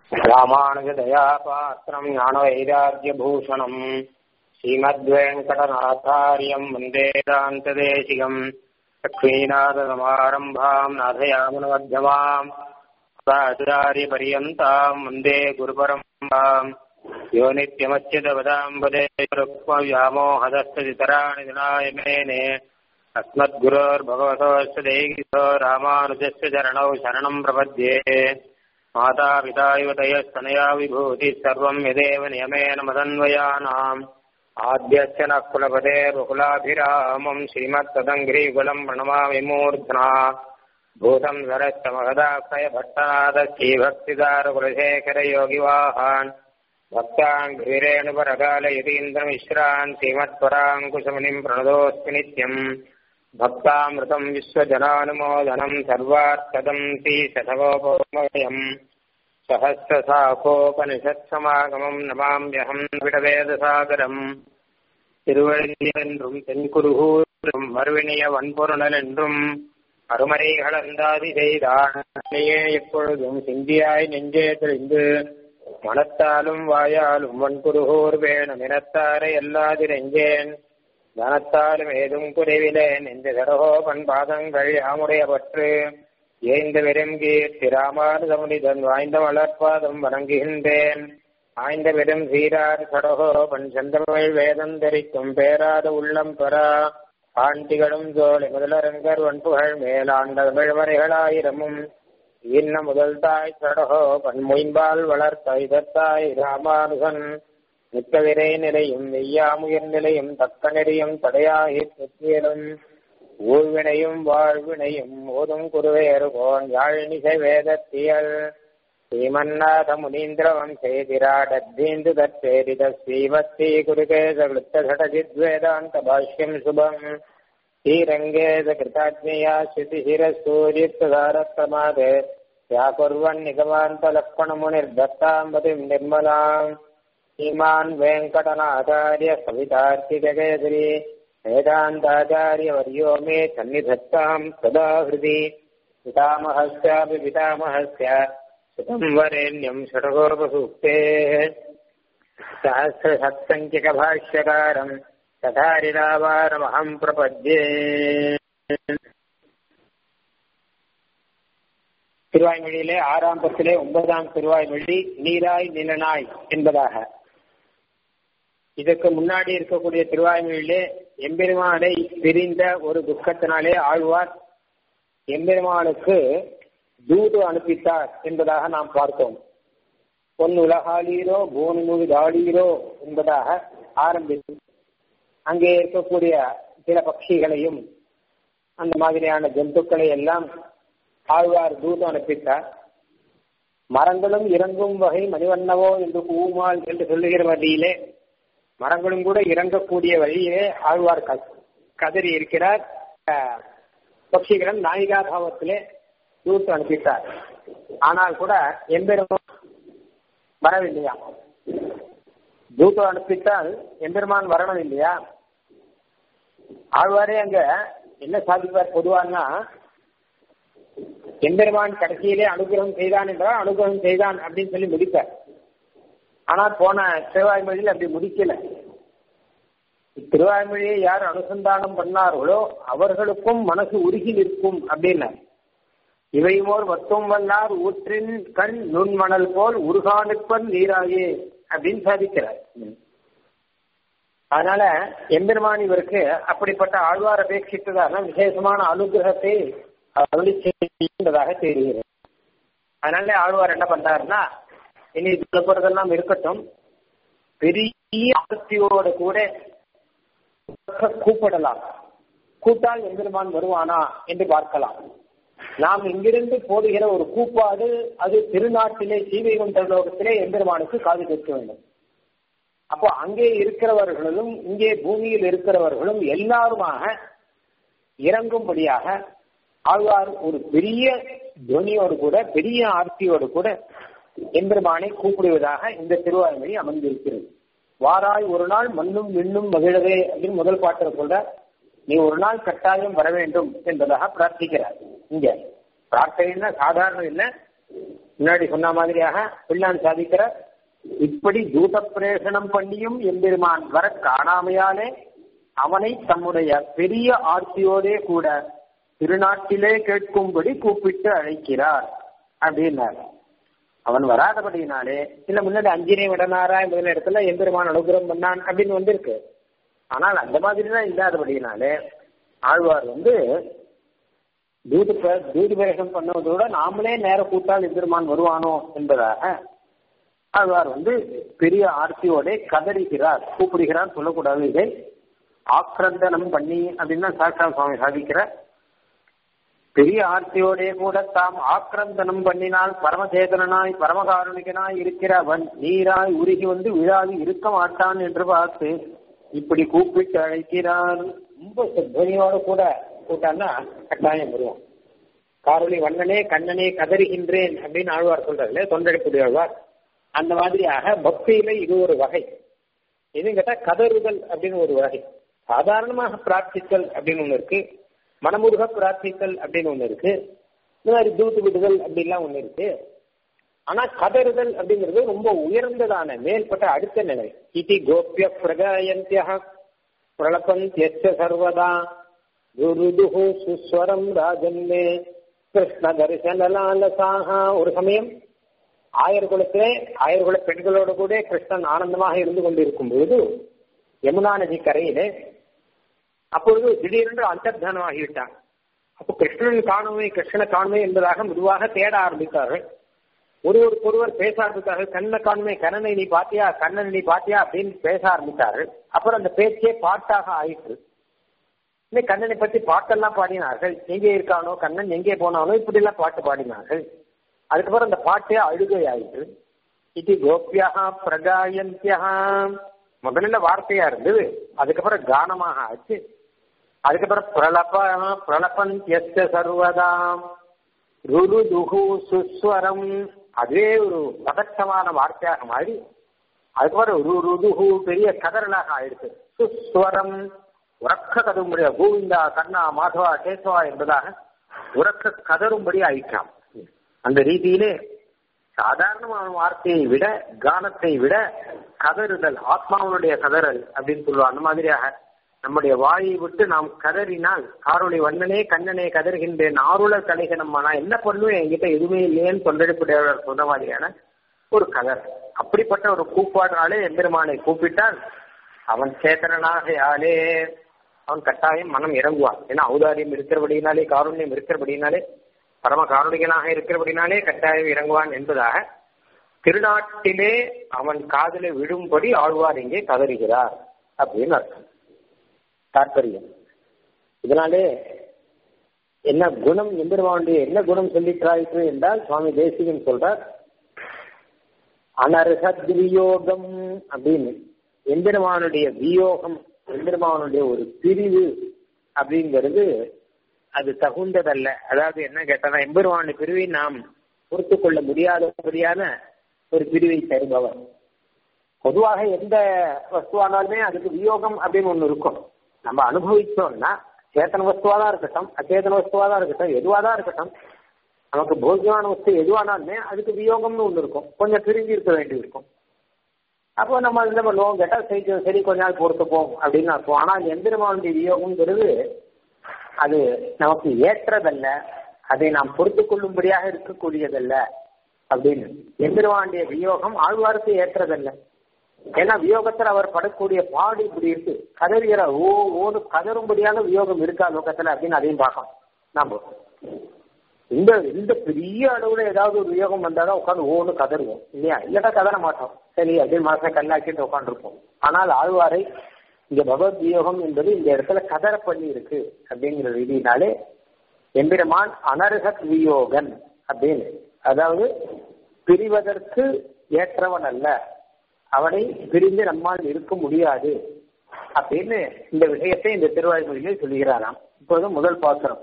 ராமானுஜதயாபாத்திரம் ஞானவைராக்கியபூஷணம் ஸ்ரீமத்வேங்கடநாத்தாரியம் வந்தே வேதாந்ததேசிகம் லக்ஷ்மீநாதசமாரம்பாம் நாதயாமுனமध्यமாம் ஆச்சாரியபரியந்தாம் வந்தே குருபரம்பாம் யோ நித்யமच्युतपदाम्बदे रुक्मव्यामोहदस्तदितराणि दिनाय मेने अस्मद्गुरोर्भगवतोऽस्य दैगितो रामानुजस्य चरणौ शरणम् प्रपद्ये मातापिता युवतयस्तनया विभूतिः सर्वम् यदेव नियमेन मदन्वयानाम् आद्यस्य नः कुलपते रुकुलाभिरामम् श्रीमत्तदङ्घ्रीकुलम् प्रणमामि मूर्ध्ना भूतम् सरश्च महदाक्षय भट्टनाथश्रीभक्तिदारकुलशेखरयोगिवाहान् भक्तान् वीरेणुपरकालयतीन्द्रमिश्रान् श्रीमत्पराङ्कुशमुनिम् प्रणतोऽस्मि नित्यम् भक्तामृतम् विश्वजनानुमोदनम् सर्वार्थदम् श्रीशतगोपमयम् सहस्रशाखोपनिषत्समागमम् नमाम्यहम् விடவேதசாகரம் திருவழியென்றும் தென்குருகூரும் மறுவினிய வன்பொருணல் என்றும் அருமறைகளந்தாதி செய்தானையே எப்பொழுதும் சிந்தியாய் நெஞ்சே தெளிந்து மனத்தாலும் வாயாலும் வன்புருகூர் வேணும் இனத்தாரை எல்லாதிரெஞ்சேன் தனத்தாலும் ஏதும் குறைவிலேன் இந்த கடகோ பண்பாதங்கள் யாமுடைய பற்று ஏய்ந்த விரும்பி ராமானுதமுனிதன் வாய்ந்த வளர்ப்பாதம் வணங்குகின்றேன் ஆய்ந்த பெரும் சீரார் கடகோ பண் செந்தமிழ் வேதம் தரிக்கும் பேராத உள்ளம் பெறா ஆண்டிகளும் தோழி முதலரங்கர் வன்புகழ் மேலாண்ட தமிழ்மறைகளாயிரமும் இன்ன முதல் தாய் கடகோ பன்மொயம்பால் வளர்த்த இதத்தாய் ராமானுகன் மிக்கவிரை நிலையும் வெய்யாமுயர் நிலையும் தக்க நெறியும் தடையாகி பெற்றியலும் ஊழ்வினையும் வாழ்வினையும் ஓதும் குருவேறுகோன் யாழினிசை வேதத்தியல் ஸ்ரீமன்னாத முனீந்திர வம்சேதிராடத்தீந்து தற்பேரித ஸ்ரீமத்தி குருகேசகிருத்தடஜித்வேதாந்த பாஷ்யம் சுபம் ஸ்ரீரங்கேத கிருதாஜ்ஞயா ஸ்ருதிசிரசூரித்ததாரத்தமாதே व्याकुर्वन् निगमान्तलक्ष्मणमुनिर्दत्ताम्बतिम् निर्मलाम् श्रीमान् वेङ्कटनाचार्य कवितार्थिजगेश्री वेदान्ताचार्यवर्यो मे सन्निधत्ताम् सदा हृदि पितामहस्यापि पितामहस्य सुतम् वरेण्यम् षडगोपसूक्तेः सहस्रसत्सङ्ख्यकभाष्यकारम् तथारिदावारमहम् प्रपद्ये திருவாய்மொழியிலே ஆறாம் பத்திலே ஒன்பதாம் திருவாய்மொழி நீராய் நிலனாய் என்பதாக இதற்கு முன்னாடி இருக்கக்கூடிய திருவாய்மொழியிலே எம்பெருமானை பிரிந்த ஒரு துக்கத்தினாலே ஆழ்வார் எம்பெருமானுக்கு தூது அனுப்பித்தார் என்பதாக நாம் பார்த்தோம் பொன் உலகாளீரோ பூமி முழுதாளீரோ என்பதாக ஆரம்பித்து அங்கே இருக்கக்கூடிய சில பட்சிகளையும் அந்த மாதிரியான ஜந்துக்களை எல்லாம் ஆழ்வார் தூது அனுப்பித்தார் மரங்களும் இறங்கும் வகை மணிவண்ணவோ என்று கூமால் என்று சொல்லுகிற வழியிலே மரங்களும் கூட இறங்கக்கூடிய வழியிலே ஆழ்வார் கதறி இருக்கிறார் பட்சிகளும் நாயிகா பாவத்திலே தூத்து அனுப்பித்தார் ஆனால் கூட எம்பெருமான் வரவில்லையா தூத்து அனுப்பித்தால் எம்பெருமான் வரணும் இல்லையா ஆழ்வாரே அங்க என்ன சாதிப்பார் பொதுவானா எம்பெருமான் கடைசியிலே அனுகிரகம் செய்தான் என்றால் அனுகிரகம் செய்தான் அப்படின்னு சொல்லி முடிப்பார் ஆனால் போன திருவாய்மொழியில் அப்படி முடிக்கல திருவாய்மொழியை யார் அனுசந்தானம் பண்ணார்களோ அவர்களுக்கும் மனசு உருகி நிற்கும் அப்படின்னார் இவைமோர் வத்தும் வல்லார் ஊற்றின் கண் நுண்மணல் போல் உருகானுப்பன் நீராயே அப்படின்னு சாதிக்கிறார் அதனால எம்பெருமான் இவருக்கு அப்படிப்பட்ட ஆழ்வார் அபேட்சித்ததான விசேஷமான அனுகிரகத்தை அருளி செய்ததாக தெரிகிறது அதனால ஆழ்வார் என்ன பண்றாருன்னா இனி சொல்ல போறதெல்லாம் இருக்கட்டும் பெரிய ஆசக்தியோடு கூட கூப்பிடலாம் கூட்டால் எம்பெருமான் வருவானா என்று பார்க்கலாம் நாம் இங்கிருந்து போடுகிற ஒரு கூப்பாடு அது திருநாட்டிலே சீவைகுண்ட லோகத்திலே எம்பெருமானுக்கு காது கேட்க வேண்டும் அப்போ அங்கே இருக்கிறவர்களும் இங்கே பூமியில் இருக்கிறவர்களும் எல்லாருமாக இறங்கும்படியாக ஆழ்வார் ஒரு பெரிய துவனியோடு கூட பெரிய ஆர்த்தியோடு கூட எம்பெருமானை கூப்பிடுவதாக இந்த திருவாய்மொழி அமர்ந்திருக்கிறது வாராய் ஒரு நாள் மண்ணும் விண்ணும் மகிழவே அப்படின்னு முதல் பாட்டில் சொல்ற நீ ஒரு நாள் கட்டாயம் வர வேண்டும் என்பதாக பிரார்த்திக்கிறார் இங்க பிரார்த்தனைன்னா சாதாரணம் இல்லை முன்னாடி சொன்ன மாதிரியாக பிள்ளான் சாதிக்கிற இப்படி தூத பிரேஷனம் பண்ணியும் எம்பெருமான் வர காணாமையாலே அவனை தம்முடைய பெரிய ஆர்த்தியோடே கூட திருநாட்டிலே கேட்கும்படி கூப்பிட்டு அழைக்கிறார் அப்படின்னார் அவன் வராதபடியினாலே இல்ல முன்னாடி அஞ்சினை விடனாரா முதல் இடத்துல எம்பெருமான் அனுகிரகம் பண்ணான் அப்படின்னு வந்திருக்கு ஆனால் அந்த மாதிரிலாம் இல்லாதபடியினாலே ஆழ்வார் வந்து தூது தூது பிரேஷம் பண்ணுவதோட நாமளே நேர கூட்டால் எம்பெருமான் வருவானோ என்பதாக ஆழ்வார் வந்து பெரிய ஆர்த்தியோட கதறிகிறார் கூப்பிடுகிறார் சொல்லக்கூடாது இதை ஆக்கிரந்தனம் பண்ணி அப்படின்னா சாஸ்திரா சுவாமி சாதிக்கிற பெரிய ஆர்த்தியோட கூட தாம் ஆக்கிரந்தனம் பண்ணினால் பரமசேதனாய் பரமகாருணிகனாய் இருக்கிறவன் நீராய் உருகி வந்து விழாவி இருக்க மாட்டான் என்று பார்த்து இப்படி கூப்பிட்டு அழைக்கிறான் ரொம்ப துவனியோட கூட கூட்டான்னா கட்டாயம் வருவான் காரொளி வண்ணனே கண்ணனே கதறுகின்றேன் அப்படின்னு ஆழ்வார் சொல்றாருல தொண்டடிப்புடைய ஆழ்வார் அந்த மாதிரியாக பக்தியில இது ஒரு வகை எதுவும் கேட்டா கதறுதல் அப்படின்னு ஒரு வகை சாதாரணமாக பிரார்த்தித்தல் அப்படின்னு ஒண்ணு இருக்கு மனமுருக பிரார்த்தித்தல் அப்படின்னு ஒண்ணு இருக்கு இந்த மாதிரி தூத்து விடுதல் அப்படின்லாம் ஒண்ணு இருக்கு ஆனா கதறுதல் அப்படிங்கிறது ரொம்ப உயர்ந்ததான மேல்பட்ட அடுத்த நிலை இதி கோபிய பிரகாயந்திய பிரளபந்திய சர்வதா குருதுஹு சுஸ்வரம் ராஜன்மே கிருஷ்ண தரிசனலாலசாக ஒரு சமயம் ஆயர் குலத்திலே ஆயர் குல பெண்களோடு கூட கிருஷ்ணன் ஆனந்தமாக இருந்து கொண்டிருக்கும் பொழுது யமுனா நதி கரையிலே அப்பொழுது திடீரென்று அந்தர்தானமாகிவிட்டான் அப்போ கிருஷ்ணன் காணுமே கிருஷ்ணனை காணுமே என்பதாக மெதுவாக தேட ஆரம்பித்தார்கள் ஒருவருக்கு ஒருவர் பேச ஆரம்பித்தார்கள் கண்ணை காணுமே கண்ணனை நீ பாத்தியா கண்ணனை நீ பாத்தியா அப்படின்னு பேச ஆரம்பித்தார்கள் அப்புறம் அந்த பேச்சே பாட்டாக ஆயிற்று இன்னும் கண்ணனை பற்றி பாட்டெல்லாம் பாடினார்கள் எங்கே இருக்கானோ கண்ணன் எங்கே போனானோ இப்படி எல்லாம் பாட்டு பாடினார்கள் அதுக்கப்புறம் அந்த பாட்டே அழுகை ஆயிற்று இது கோபியா பிரகாயந்தியா முதல்ல வார்த்தையா இருந்தது அதுக்கப்புறம் கானமாக ஆச்சு அதுக்கப்புறம் பிரளப பிரளபன் எஸ்த சர்வதாம் ருரு துகு சுஸ்வரம் அதே ஒரு பதட்டமான வார்த்தையாக மாறி அதுக்கப்புறம் ருரு துகு பெரிய கதறலாக ஆயிடுச்சு சுஸ்வரம் உறக்க கதறும்படியா கோவிந்தா கண்ணா மாதவா கேசவா என்பதாக உறக்க கதறும்படி ஆயிற்றான் அந்த ரீதியிலே சாதாரணமான வார்த்தையை விட கானத்தை விட கதறுதல் ஆத்மாவனுடைய கதறல் அப்படின்னு சொல்லுவாங்க அந்த மாதிரியாக நம்முடைய வாயை விட்டு நாம் கதறினால் காரொளி வண்ணனே கண்ணனே கதறுகின்றேன் ஆருளர் கலைகனம்மா நான் என்ன பண்ணுவேன் என்கிட்ட எதுவுமே இல்லையேன்னு தொண்டடிப்புடையவர் சொன்ன மாதிரியான ஒரு கதர் அப்படிப்பட்ட ஒரு கூப்பாடுனாலே எம்பெருமானை கூப்பிட்டால் அவன் சேத்தனாக யாரே அவன் கட்டாயம் மனம் இறங்குவான் ஏன்னா ஔதாரியம் இருக்கிறபடினாலே காருண்யம் இருக்கிறபடினாலே பரம காரணிகனாக இருக்கிறபடினாலே கட்டாயம் இறங்குவான் என்பதாக திருநாட்டிலே அவன் காதலை விழும்படி ஆழ்வார் இங்கே கதறுகிறார் அப்படின்னு அர்த்தம் தாற்பயம் இதனாலே என்ன குணம் எம்பெருமானுடைய என்ன குணம் சொல்லிட்டாயிற்று என்றால் சுவாமி தேசிகன் சொல்றார் அனர்ஹத் வியோகம் அப்படின்னு எம்பெருமானுடைய வியோகம் எம்பெருமானுடைய ஒரு பிரிவு அப்படிங்கிறது அது தகுந்ததல்ல அதாவது என்ன கேட்டா எம்பெருமானுடைய பிரிவை நாம் பொறுத்து கொள்ள முடியாதபடியான ஒரு பிரிவை தருபவர் பொதுவாக எந்த வஸ்துவானாலுமே அதுக்கு வியோகம் அப்படின்னு ஒண்ணு இருக்கும் நம்ம அனுபவிச்சோம்னா சேத்தன வஸ்துவா தான் இருக்கட்டும் அச்சேதன வஸ்துவா தான் இருக்கட்டும் எதுவா தான் இருக்கட்டும் நமக்கு போக்கியமான வஸ்து எதுவானாலுமே அதுக்கு வியோகம்னு ஒண்ணு இருக்கும் கொஞ்சம் பிரிஞ்சு இருக்க வேண்டி இருக்கும் அப்போ நம்ம என்ன பண்ணுவோம் கேட்டா சரி சரி கொஞ்ச நாள் பொறுத்துப்போம் அப்படின்னு அர்த்தம் ஆனால் எந்திரமானுடைய வியோகம்ங்கிறது அது நமக்கு ஏற்றதல்ல அதை நாம் பொறுத்து கொள்ளும்படியாக இருக்கக்கூடியதல்ல அப்படின்னு எம்பெருமானுடைய வியோகம் ஆழ்வாருக்கு ஏற்றதல்ல ஏன்னா வியோகத்தில் அவர் படக்கூடிய பாடு இப்படி இருக்கு கதறுகிற ஓ ஓடு கதறும்படியான வியோகம் இருக்கா லோகத்துல அப்படின்னு அதையும் பார்க்கலாம் நாம இந்த இந்த பெரிய அளவுல ஏதாவது ஒரு வியோகம் வந்தாதான் உட்காந்து ஓன்னு கதறுவோம் இல்லையா இல்லட்டா கதற மாட்டோம் சரி அப்படின்னு மனசை கல்லாக்கிட்டு உட்காந்துருப்போம் ஆனால் ஆழ்வாரை இந்த பகவத் வியோகம் என்பது இந்த இடத்துல கதற பண்ணி இருக்கு அப்படிங்கிற ரீதியினாலே எம்பெருமான் அனர்ஹத் வியோகன் அப்படின்னு அதாவது பிரிவதற்கு ஏற்றவன் அல்ல அவனை பிரிந்து நம்மால் இருக்க முடியாது அப்படின்னு இந்த விஷயத்தை இந்த திருவாய்மொழியிலே சொல்லுகிறாராம் இப்போது முதல் பாத்திரம்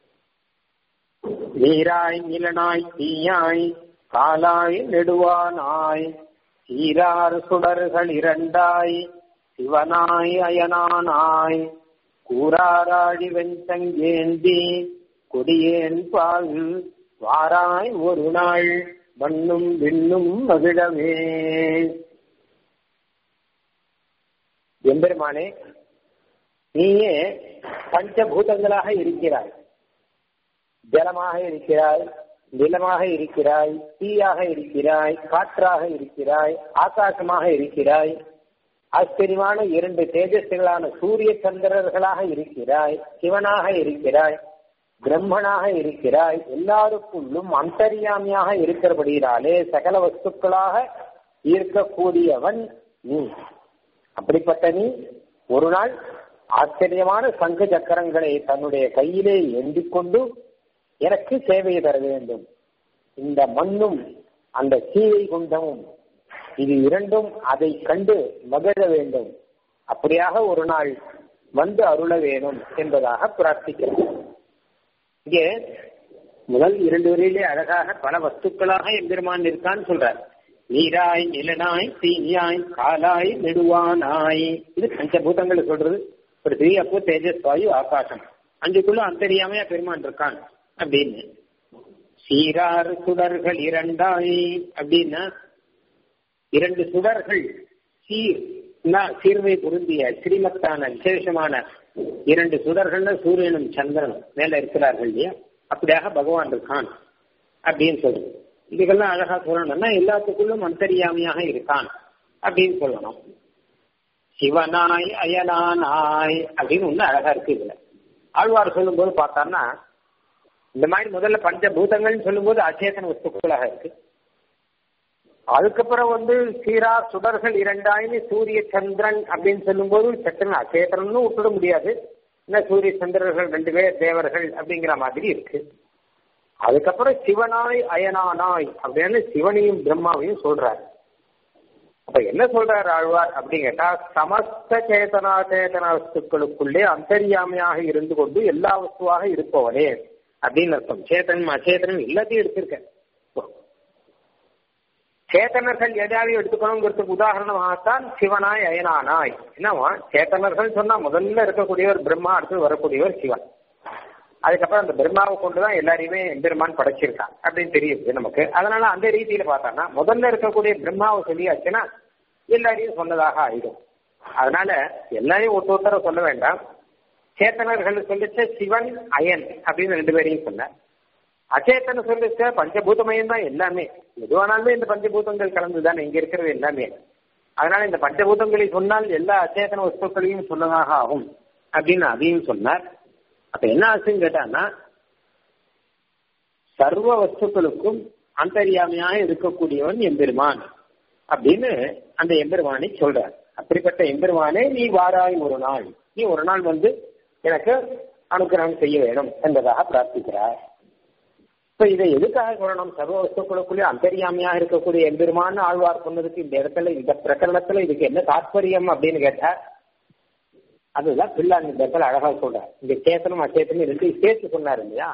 நீராய் நிலனாய் தீயாய் காலாய் நெடுவானாய் சீரார் சுடர்கள் இரண்டாய் சிவனாய் அயனானாய் கூறாராழி வெஞ்சங்கேந்தி கொடியேன் பால் வாராய் ஒரு நாள் மண்ணும் விண்ணும் மகிழமே எம்பெருமானே நீயே பஞ்சபூதங்களாக இருக்கிறாய் ஜலமாக இருக்கிறாய் நிலமாக இருக்கிறாய் தீயாக இருக்கிறாய் காற்றாக இருக்கிறாய் ஆகாசமாக இருக்கிறாய் ஆச்சரியமான இரண்டு தேஜஸ்களான சூரிய சந்திரர்களாக இருக்கிறாய் சிவனாக இருக்கிறாய் பிரம்மனாக இருக்கிறாய் எல்லாருக்குள்ளும் அந்தரியாமியாக இருக்கிறபடியாலே சகல வஸ்துக்களாக இருக்கக்கூடியவன் நீ அப்படிப்பட்ட நீ ஒரு நாள் ஆச்சரியமான சங்க சக்கரங்களை தன்னுடைய கையிலே ஏந்திக்கொண்டு எனக்கு சேவை தர வேண்டும் இந்த மண்ணும் அந்த சீவை குண்டமும் இது இரண்டும் அதை கண்டு மகிழ வேண்டும் அப்படியாக ஒரு நாள் வந்து அருள வேணும் என்பதாக பிரார்த்திக்கிறோம் இங்கே முதல் இரண்டு வரையிலே அழகாக பல வஸ்துக்களாக எம்பெருமான் இருக்கான்னு சொல்றார் நீராய் நிலனாய் தீயாய் காலாய் நெடுவானாய் இது பஞ்சபூதங்கள் சொல்றது ஒரு திரி அப்போ தேஜஸ் வாயு ஆகாசம் அஞ்சுக்குள்ள அந்தரியாமையா பெருமான் இருக்கான் அப்படின்னு சீரார் சுடர்கள் இரண்டாய் அப்படின்னா இரண்டு சுடர்கள் சீர் சீர்மை பொருந்திய ஸ்ரீமத்தான விசேஷமான இரண்டு சுடர்கள்ல சூரியனும் சந்திரனும் மேல இருக்கிறார்கள் இல்லையா அப்படியாக பகவான் இருக்கான் அப்படின்னு சொல்றது இதுக்கெல்லாம் அழகா சொல்லணும்னா எல்லாத்துக்குள்ளும் அந்தரியாமையாக இருக்கான் அப்படின்னு சொல்லணும் சிவனாய் அயனானாய் அப்படின்னு ஒண்ணு அழகா இருக்கு இதுல ஆழ்வார் சொல்லும் போது பார்த்தான்னா இந்த மாதிரி முதல்ல பஞ்சபூதங்கள்னு சொல்லும்போது அச்சேதன வஸ்துக்களாக இருக்கு அதுக்கப்புறம் வந்து சீரா சுடர்கள் இரண்டாயிரம் சூரிய சந்திரன் அப்படின்னு சொல்லும்போது சத்திரன் அச்சேதனம்னு விட்டுட முடியாது என்ன சூரிய சந்திரர்கள் ரெண்டு பேர் தேவர்கள் அப்படிங்கிற மாதிரி இருக்கு அதுக்கப்புறம் சிவனாய் அயனானாய் அப்படின்னு சிவனையும் பிரம்மாவையும் சொல்றாரு அப்ப என்ன சொல்றாரு ஆழ்வார் அப்படின்னு கேட்டா சமஸ்த சேதனா சேதன வஸ்துக்களுக்குள்ளே அந்தரியாமையாக இருந்து கொண்டு எல்லா வஸ்துவாக இருப்பவனே அப்படின்னு அர்த்தம் சேத்தனம் அச்சேதனம் எல்லாத்தையும் எடுத்திருக்கேன் சேத்தனர்கள் எதாவது எடுத்துக்கணுங்கிறதுக்கு உதாரணமாகத்தான் சிவனாய் அயனானாய் என்னவா சேத்தனர்கள் சொன்னா முதல்ல இருக்கக்கூடியவர் பிரம்மா அடுத்து வரக்கூடியவர் சிவன் அதுக்கப்புறம் அந்த பிரம்மாவை கொண்டுதான் எல்லாரையுமே எம்பெருமான் படைச்சிருக்கான் அப்படின்னு தெரியுது நமக்கு அதனால அந்த ரீதியில பார்த்தான்னா முதல்ல இருக்கக்கூடிய பிரம்மாவை சொல்லியாச்சுன்னா எல்லாரையும் சொன்னதாக ஆயிடும் அதனால எல்லாரையும் ஒருத்த ஒருத்தர சொல்ல வேண்டாம் சேத்தனர்கள் சொல்லிச்ச சிவன் அயன் அப்படின்னு ரெண்டு பேரையும் சொன்ன அச்சேத்தன சொல்லிச்ச பஞ்சபூதமயம் தான் எல்லாமே எதுவானாலுமே இந்த பஞ்சபூதங்கள் கலந்துதான் இங்க இருக்கிறது எல்லாமே அதனால இந்த பஞ்சபூதங்களை சொன்னால் எல்லா அச்சேதன வஸ்துக்களையும் சொன்னதாக ஆகும் அப்படின்னு அதையும் சொன்னார் அப்ப என்ன ஆச்சுன்னு கேட்டான்னா சர்வ வஸ்துக்களுக்கும் அந்தரியாமையாக இருக்கக்கூடியவன் எம்பெருமான் அப்படின்னு அந்த எம்பெருமானை சொல்றார் அப்படிப்பட்ட எம்பெருமானே நீ வாராய் ஒரு நாள் நீ ஒரு நாள் வந்து எனக்கு அனுகிரகம் செய்ய வேணும் என்பதாக பிரார்த்திக்கிறார் இப்ப இதை எதுக்காக சொல்லணும் சர்வ வஸ்துக்களுக்குள்ளே அந்தரியாமையாக இருக்கக்கூடிய எம்பெருமான் ஆழ்வார் சொன்னதுக்கு இந்த இடத்துல இந்த பிரகரணத்துல இதுக்கு என்ன தாற்பயம் அப்படின்னு கேட்டா அதுதான் பிள்ளான் இந்த இடத்துல அழகா சொல்றார் இந்த சேத்தனம் அச்சேத்தனம் ரெண்டு சேர்த்து சொன்னார் இல்லையா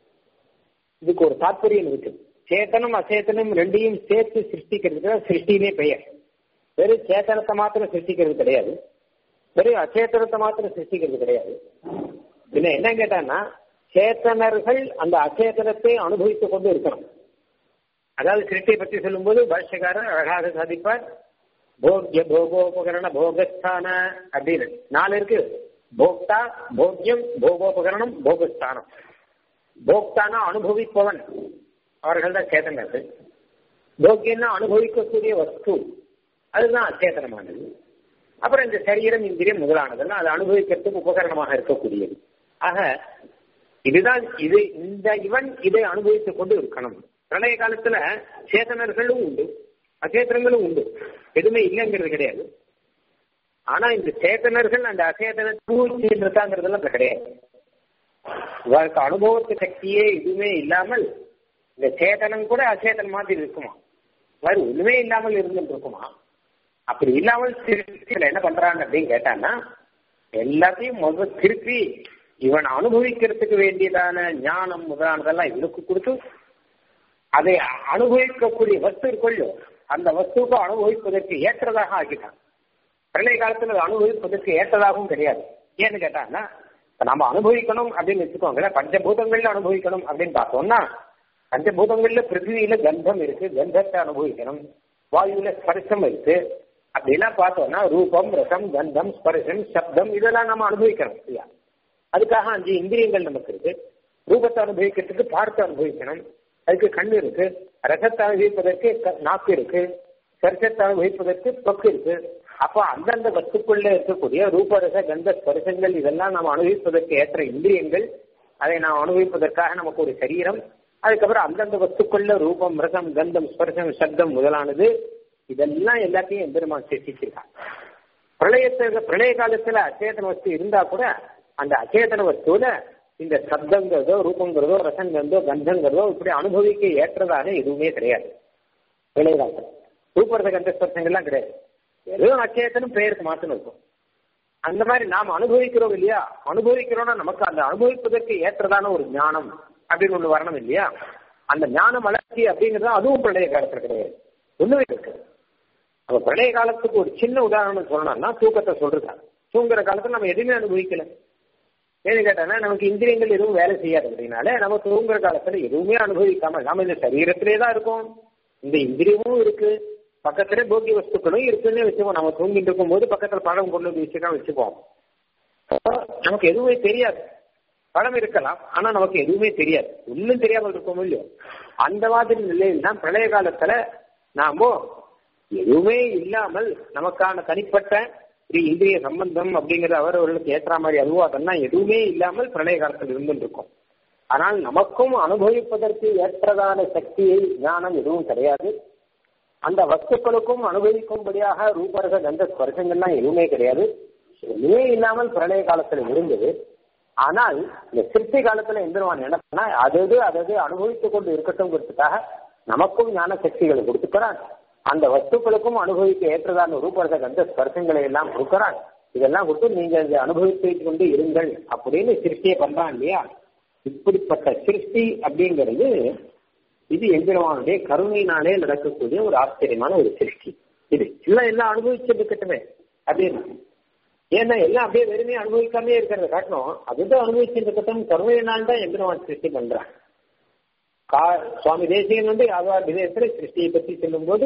இதுக்கு ஒரு தாற்பயம் இருக்கு சேத்தனம் அச்சேத்தனம் ரெண்டையும் சேர்த்து சிருஷ்டிக்கிறதுக்கு சிருஷ்டினே பெயர் வெறும் சேத்தனத்தை மாத்திரம் சிருஷ்டிக்கிறது கிடையாது வெறும் அச்சேத்தனத்தை மாத்திரம் சிருஷ்டிக்கிறது கிடையாது பின்ன என்ன கேட்டான்னா சேத்தனர்கள் அந்த அச்சேதனத்தை அனுபவித்துக் கொண்டு இருக்கணும் அதாவது சிருஷ்டியை பற்றி சொல்லும்போது பாஷ்யக்காரர் அழகாக சாதிப்பார் போக்ய போகோபகரண போகஸ்தான அப்படின்னு நாலு இருக்கு போக்தா போக்யம் போகோபகரணம் போகஸ்தானம் போக்தானா அனுபவிப்பவன் அவர்கள் தான் சேதனர்கள் போக்கியம்னா அனுபவிக்கக்கூடிய வஸ்து அதுதான் அச்சேதனமானது அப்புறம் இந்த சரீரம் இந்திரியம் முதலானதெல்லாம் அது அனுபவிக்கிறதுக்கு உபகரணமாக இருக்கக்கூடியது ஆக இதுதான் இது இந்த இவன் இதை அனுபவித்துக் கொண்டு இருக்கணும் பிரளய காலத்துல சேதனர்களும் உண்டு அச்சேதனங்களும் உண்டு எதுவுமே இல்லைங்கிறது கிடையாது ஆனா இந்த சேத்தனர்கள் அந்த அச்சேதன தூய்ச்சியில் இருக்காங்கிறதெல்லாம் கிடையாது இவருக்கு அனுபவத்து சக்தியே எதுவுமே இல்லாமல் இந்த சேதனம் கூட அச்சேதனம் மாதிரி இருக்குமா வேறு ஒண்ணுமே இல்லாமல் இருந்துட்டு இருக்குமா அப்படி இல்லாமல் திருப்தியில என்ன பண்றாங்க அப்படின்னு கேட்டான்னா எல்லாத்தையும் முதல் திருப்பி இவன் அனுபவிக்கிறதுக்கு வேண்டியதான ஞானம் முதலானதெல்லாம் இவனுக்கு கொடுத்து அதை அனுபவிக்கக்கூடிய வஸ்து இருக்கொள்ளோ அந்த வஸ்துக்கு அனுபவிப்பதற்கு ஏற்றதாக ஆக்கிட்டான் பிரளய காலத்துல அதை அனுபவிப்பதற்கு ஏற்றதாகவும் கிடையாது ஏன்னு கேட்டாங்கன்னா நம்ம அனுபவிக்கணும் அப்படின்னு வச்சுக்கோங்களேன் பஞ்சபூதங்கள்ல அனுபவிக்கணும் அப்படின்னு பார்த்தோம்னா பஞ்சபூதங்கள்ல பிருத்திவியில கந்தம் இருக்கு கந்தத்தை அனுபவிக்கணும் வாயுல ஸ்பர்சம் இருக்கு அப்படிலாம் பார்த்தோம்னா ரூபம் ரசம் கந்தம் ஸ்பர்சம் சப்தம் இதெல்லாம் நம்ம அனுபவிக்கணும் இல்லையா அதுக்காக அஞ்சு இந்திரியங்கள் நமக்கு இருக்கு ரூபத்தை அனுபவிக்கிறதுக்கு பார்த்து அனுபவிக்கணும் அதுக்கு கண் இருக்கு ரசத்தை அனுபவிப்பதற்கு நாக்கு இருக்கு ஸ்பர்சத்தை அனுபவிப்பதற்கு தொக்கு இருக்கு அப்போ அந்தந்த வஸ்துக்குள்ள இருக்கக்கூடிய ரூபரச கந்த ஸ்பர்சங்கள் இதெல்லாம் நாம் அனுபவிப்பதற்கு ஏற்ற இந்திரியங்கள் அதை நாம் அனுபவிப்பதற்காக நமக்கு ஒரு சரீரம் அதுக்கப்புறம் அந்தந்த வஸ்துக்குள்ள ரூபம் ரசம் கந்தம் ஸ்பர்சம் சப்தம் முதலானது இதெல்லாம் எல்லாத்தையும் எம்பெருமான் சிருஷ்டிச்சிருக்கான் பிரளயத்துல பிரளய காலத்துல அச்சேதன வஸ்து இருந்தா கூட அந்த அச்சேதன வஸ்துல இந்த சப்தங்கிறதோ ரூபங்கிறதோ ரசங்கிறதோ கந்தங்கிறதோ இப்படி அனுபவிக்க ஏற்றதான எதுவுமே கிடையாது பிரளய காலத்துல ரூபரச கந்த ஸ்பர்சங்கள்லாம் கிடையாது வெறும் அச்சேதனும் பெயருக்கு மாத்திரம் இருக்கும் அந்த மாதிரி நாம் அனுபவிக்கிறோம் இல்லையா அனுபவிக்கிறோம்னா நமக்கு அந்த அனுபவிப்பதற்கு ஏற்றதான ஒரு ஞானம் அப்படின்னு ஒண்ணு வரணும் இல்லையா அந்த ஞான வளர்ச்சி அப்படிங்கிறது அதுவும் பிரளய காலத்துல கிடையாது ஒண்ணுமே இருக்கு அப்ப பிரளய காலத்துக்கு ஒரு சின்ன உதாரணம் சொல்லணும்னா தூக்கத்தை சொல்றதா தூங்குற காலத்துல நம்ம எதுவுமே அனுபவிக்கல ஏன்னு கேட்டானா நமக்கு இந்திரியங்கள் எதுவும் வேலை செய்யாது அப்படின்னால நம்ம தூங்குற காலத்துல எதுவுமே அனுபவிக்காம நாம இந்த சரீரத்திலே தான் இருக்கோம் இந்த இந்திரியமும் இருக்கு பக்கத்துல போக்கிய வஸ்துக்களும் இருக்குன்னு வச்சுப்போம் நம்ம தூங்கிட்டு இருக்கும் போது பக்கத்துல பழம் கொண்டு வந்து வச்சுக்கலாம் வச்சுப்போம் நமக்கு எதுவுமே தெரியாது பழம் இருக்கலாம் ஆனா நமக்கு எதுவுமே தெரியாது ஒன்னும் தெரியாமல் இருக்கோம் இல்லையோ அந்த மாதிரி நிலையில் தான் பிரளய காலத்துல நாம எதுவுமே இல்லாமல் நமக்கான தனிப்பட்ட ஒரு இந்திரிய சம்பந்தம் அப்படிங்கிறது அவரவர்களுக்கு ஏற்ற மாதிரி அதுவோ அதெல்லாம் எதுவுமே இல்லாமல் பிரளய காலத்தில் இருந்துட்டு இருக்கோம் ஆனால் நமக்கும் அனுபவிப்பதற்கு ஏற்றதான சக்தியை ஞானம் எதுவும் கிடையாது அந்த வஸ்துக்களுக்கும் அனுபவிக்கும்படியாக ரூபரக கந்த ஸ்பர்சங்கள்லாம் எதுவுமே கிடையாது எதுவுமே இல்லாமல் பிரளய காலத்துல இருந்தது ஆனால் இந்த சிற்பி காலத்துல எந்திரவான் என்ன பண்ணா அதது அதது அனுபவித்துக் கொண்டு இருக்கட்டும்ங்கிறதுக்காக நமக்கும் ஞான சக்திகளை கொடுத்துக்கிறான் அந்த வஸ்துக்களுக்கும் அனுபவிக்க ஏற்றதான ரூபரக கந்த ஸ்பர்சங்களை எல்லாம் கொடுக்கிறான் இதெல்லாம் கொடுத்து நீங்க இதை அனுபவித்து கொண்டு இருங்கள் அப்படின்னு சிருஷ்டியை பண்றான் இல்லையா இப்படிப்பட்ட சிருஷ்டி அப்படிங்கிறது இது எம்பெருமானுடைய கருணையினாலே நடக்கக்கூடிய ஒரு ஆச்சரியமான ஒரு சிருஷ்டி இது எல்லாம் எல்லாம் அனுபவிச்சிருக்கட்டுமே அப்படின்னு ஏன்னா எல்லாம் அப்படியே வெறுமையை அனுபவிக்காமே இருக்கிறத காட்டணும் அதுதான் அனுபவிச்சிருக்கட்டும் கருணையினால் தான் எம்பெருமான் சிருஷ்டி பண்றான் கா சுவாமி தேசிகன் வந்து யாதவார் விதயத்துல சிருஷ்டியை பத்தி சொல்லும் போது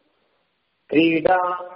கிரீடா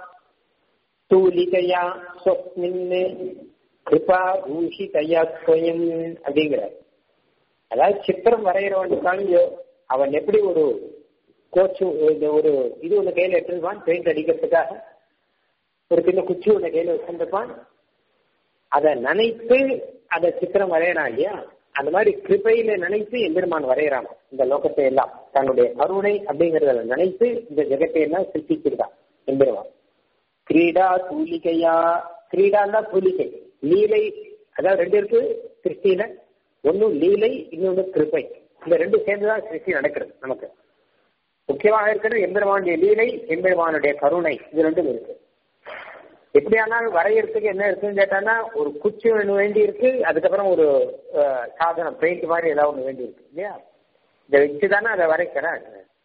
தூலிகையா சொப்னின்னு கிருபா பூஷிதையா ஸ்வயம் அப்படிங்கிறார் அதாவது சித்திரம் வரைகிறவனுக்கான அவன் எப்படி ஒரு கோச்சு ஒரு இது ஒன்று கையில் எடுத்துருப்பான் பெயிண்ட் அடிக்கிறதுக்காக ஒரு சின்ன குச்சி ஒன்று கையில் வச்சிருப்பான் அதை நினைத்து அதை சித்திரம் வரையறான் இல்லையா அந்த மாதிரி கிருப்பையில நினைத்து எம்பெருமான் வரைகிறான் இந்த லோகத்தை எல்லாம் தன்னுடைய கருணை அப்படிங்கறத நினைத்து இந்த ஜெகத்தை எல்லாம் சிருஷ்டிச்சிருக்கான் எம்பெருமான் கிரீடா தூலிகையா கிரீடான்னா தூலிகை லீலை அதாவது ரெண்டு இருக்கு சிருஷ்டியில ஒன்னும் லீலை இன்னொன்னு கிருப்பை இந்த ரெண்டு சேர்ந்துதான் சிருஷ்டி நடக்கிறது நமக்கு முக்கியமாக இருக்கிறது எம்பெருமானுடைய லீலை எம்பெருமானுடைய கருணை இது ரெண்டும் இருக்கு எப்படியானாலும் வரையறதுக்கு என்ன இருக்குன்னு கேட்டானா ஒரு குச்சி ஒன்று வேண்டி இருக்கு அதுக்கப்புறம் ஒரு சாதனம் பெயிண்ட் மாதிரி ஏதாவது ஒன்று வேண்டி இருக்கு இல்லையா இதை வச்சு தானே அதை வரைக்கிறேன்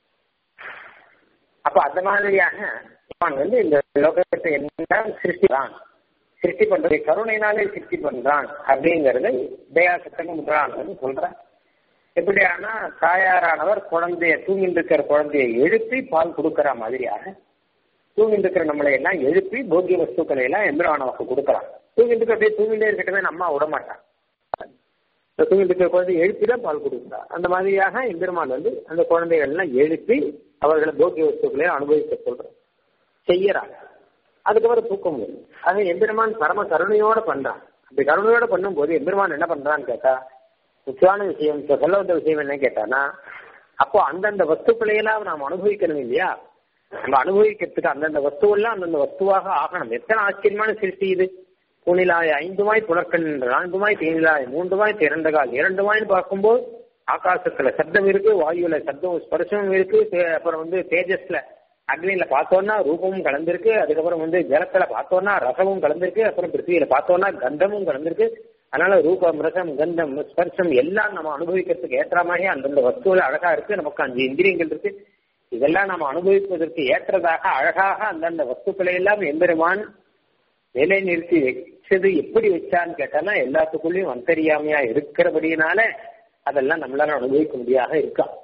அப்ப அந்த மாதிரியாக வந்து இந்த லோகத்தை என்ன சிருஷ்டிதான் சிருஷ்டி பண்றது கருணையினாலே சிருஷ்டி பண்றான் அப்படிங்கறது தயாசத்தங்க முதலானது சொல்றேன் எப்படியானா தாயாரானவர் குழந்தைய தூங்கிட்டு இருக்கிற குழந்தைய எழுப்பி பால் கொடுக்கிற மாதிரியாக தூங்கிட்டு இருக்கிற நம்மளை எல்லாம் எழுப்பி போக்கிய வஸ்துக்களை எல்லாம் எந்திரவானவருக்கு கொடுக்கலாம் தூங்கிட்டு இருக்க அப்படியே தூங்கிட்டே இருக்கட்டவே நம்ம விட மாட்டான் தூங்கிட்டு இருக்கிற குழந்தை எழுப்பி தான் பால் கொடுக்குறா அந்த மாதிரியாக எம்பெருமான் வந்து அந்த குழந்தைகள் எல்லாம் எழுப்பி அவர்களை போக்கிய வஸ்துக்களை அனுபவிக்க சொல்றான் செய்யறாங்க அதுக்கப்புறம் தூக்கம் வரும் அது எம்பெருமான் பரம கருணையோட பண்றான் அப்படி கருணையோட பண்ணும்போது எம்பெருமான் என்ன பண்றான்னு கேட்டா முக்கியமான விஷயம் சொல்ல வந்த விஷயம் என்ன கேட்டானா அப்போ அந்தந்த வஸ்துக்களையெல்லாம் நாம் அனுபவிக்கணும் இல்லையா நம்ம அனுபவிக்கிறதுக்கு அந்தந்த வஸ்துவெல்லாம் அந்தந்த வஸ்துவாக ஆகணும் எத்தனை ஆச்சரியமான சிருஷ்டி இது பூனிலாய் ஐந்துமாய் புலற்கண் நான்குமாய் தேனிலாய் மூன்றுமாய் திரண்டகால் இரண்டுமாய்னு பார்க்கும்போது ஆகாசத்துல சப்தம் இருக்கு வாயுல சப்தம் ஸ்பர்சமும் இருக்கு அப்புறம் வந்து தேஜஸ்ல அக்னியில பார்த்தோம்னா ரூபமும் கலந்திருக்கு அதுக்கப்புறம் வந்து ஜலத்துல பார்த்தோம்னா ரசமும் கலந்திருக்கு அப்புறம் பிருத்திவியில பார்த்தோம்னா கந்தமும் கலந்திருக்கு அதனால ரூபம் ரசம் கந்தம் ஸ்பர்சம் எல்லாம் நம்ம அனுபவிக்கிறதுக்கு ஏற்ற மாதிரி அந்தந்த வஸ்துவில் அழகா இருக்கு நமக்கு அஞ்சு இந்திரியங்கள் இருக்கு இதெல்லாம் நம்ம அனுபவிப்பதற்கு ஏற்றதாக அழகாக அந்தந்த வஸ்துக்களை எல்லாம் எம்பெருமான் நிலை நிறுத்தி வச்சது எப்படி வச்சான்னு கேட்டானா எல்லாத்துக்குள்ளயும் அந்தரியாமையா இருக்கிறபடியினால அதெல்லாம் நம்மளால அனுபவிக்க முடியாத இருக்கா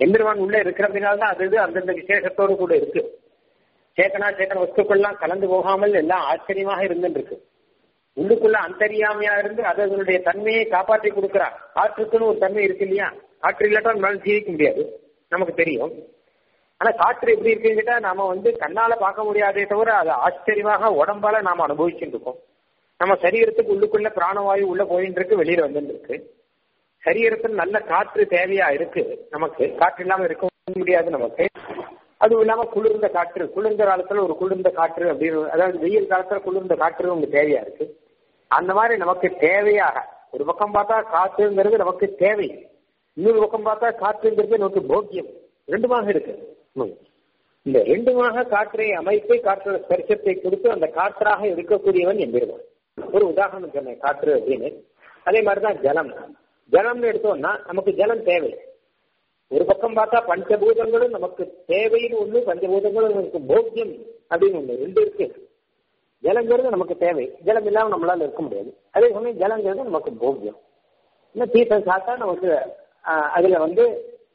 எம்பெருமான் உள்ள இருக்கிறதுனால தான் அது இது அந்தந்த விசேஷத்தோடு கூட இருக்கு சேத்தனா சேத்தன வஸ்துக்கள்லாம் கலந்து போகாமல் எல்லாம் ஆச்சரியமாக இருந்துட்டு இருக்கு உள்ளுக்குள்ள அந்தரியாமையா இருந்து அது அதனுடைய தன்மையை காப்பாற்றி கொடுக்கிறார் காற்றுக்குன்னு ஒரு தன்மை இருக்கு இல்லையா காற்று இல்லாட்டா நம்மளால ஜீவிக்க முடியாது நமக்கு தெரியும் ஆனா காற்று எப்படி இருக்குன்னு கேட்டா நாம வந்து கண்ணால பார்க்க முடியாதே தவிர அது ஆச்சரியமாக உடம்பால நாம அனுபவிச்சுட்டு இருக்கோம் நம்ம சரீரத்துக்கு உள்ளுக்குள்ள பிராணவாயு உள்ள போயிட்டு இருக்கு வெளியில வந்துட்டு இருக்கு சரீரத்தில் நல்ல காற்று தேவையா இருக்கு நமக்கு காற்று இல்லாம இருக்க முடியாது நமக்கு அதுவும் இல்லாம குளிர்ந்த காற்று குளிர்ந்த காலத்துல ஒரு குளிர்ந்த காற்று அப்படின்னு அதாவது வெயில் காலத்துல குளிர்ந்த காற்று உங்களுக்கு தேவையா இருக்கு அந்த மாதிரி நமக்கு தேவையாக ஒரு பக்கம் பார்த்தா காற்றுங்கிறது நமக்கு தேவை இன்னொரு பக்கம் பார்த்தா காற்றுங்கிறது நமக்கு போக்கியம் ரெண்டுமாக இருக்கு ம். இந்த ரெண்டுமாக காற்றை அமைத்து காற்று ஸ்பர்சத்தை கொடுத்து அந்த காற்றாக இருக்கக்கூடியவன் எம்பெருமான் ஒரு உதாரணம் சொன்னேன் காற்று அப்படின்னு அதே மாதிரிதான் ஜலம் ஜலம்னு எடுத்தோம்னா நமக்கு ஜலம் தேவை ஒரு பக்கம் பார்த்தா பஞ்சபூதங்களும் நமக்கு தேவைன்னு ஒண்ணு பஞ்சபூதங்களும் நமக்கு போக்கியம் அப்படின்னு ஒண்ணு ரெண்டு இருக்கு ஜலங்கிறது நமக்கு தேவை ஜலம் இல்லாம நம்மளால இருக்க முடியாது அதே சமயம் ஜலங்கிறது நமக்கு போக்கியம் இன்னும் தீர்த்தம் சாப்பிட்டா நமக்கு ஆஹ், அதுல வந்து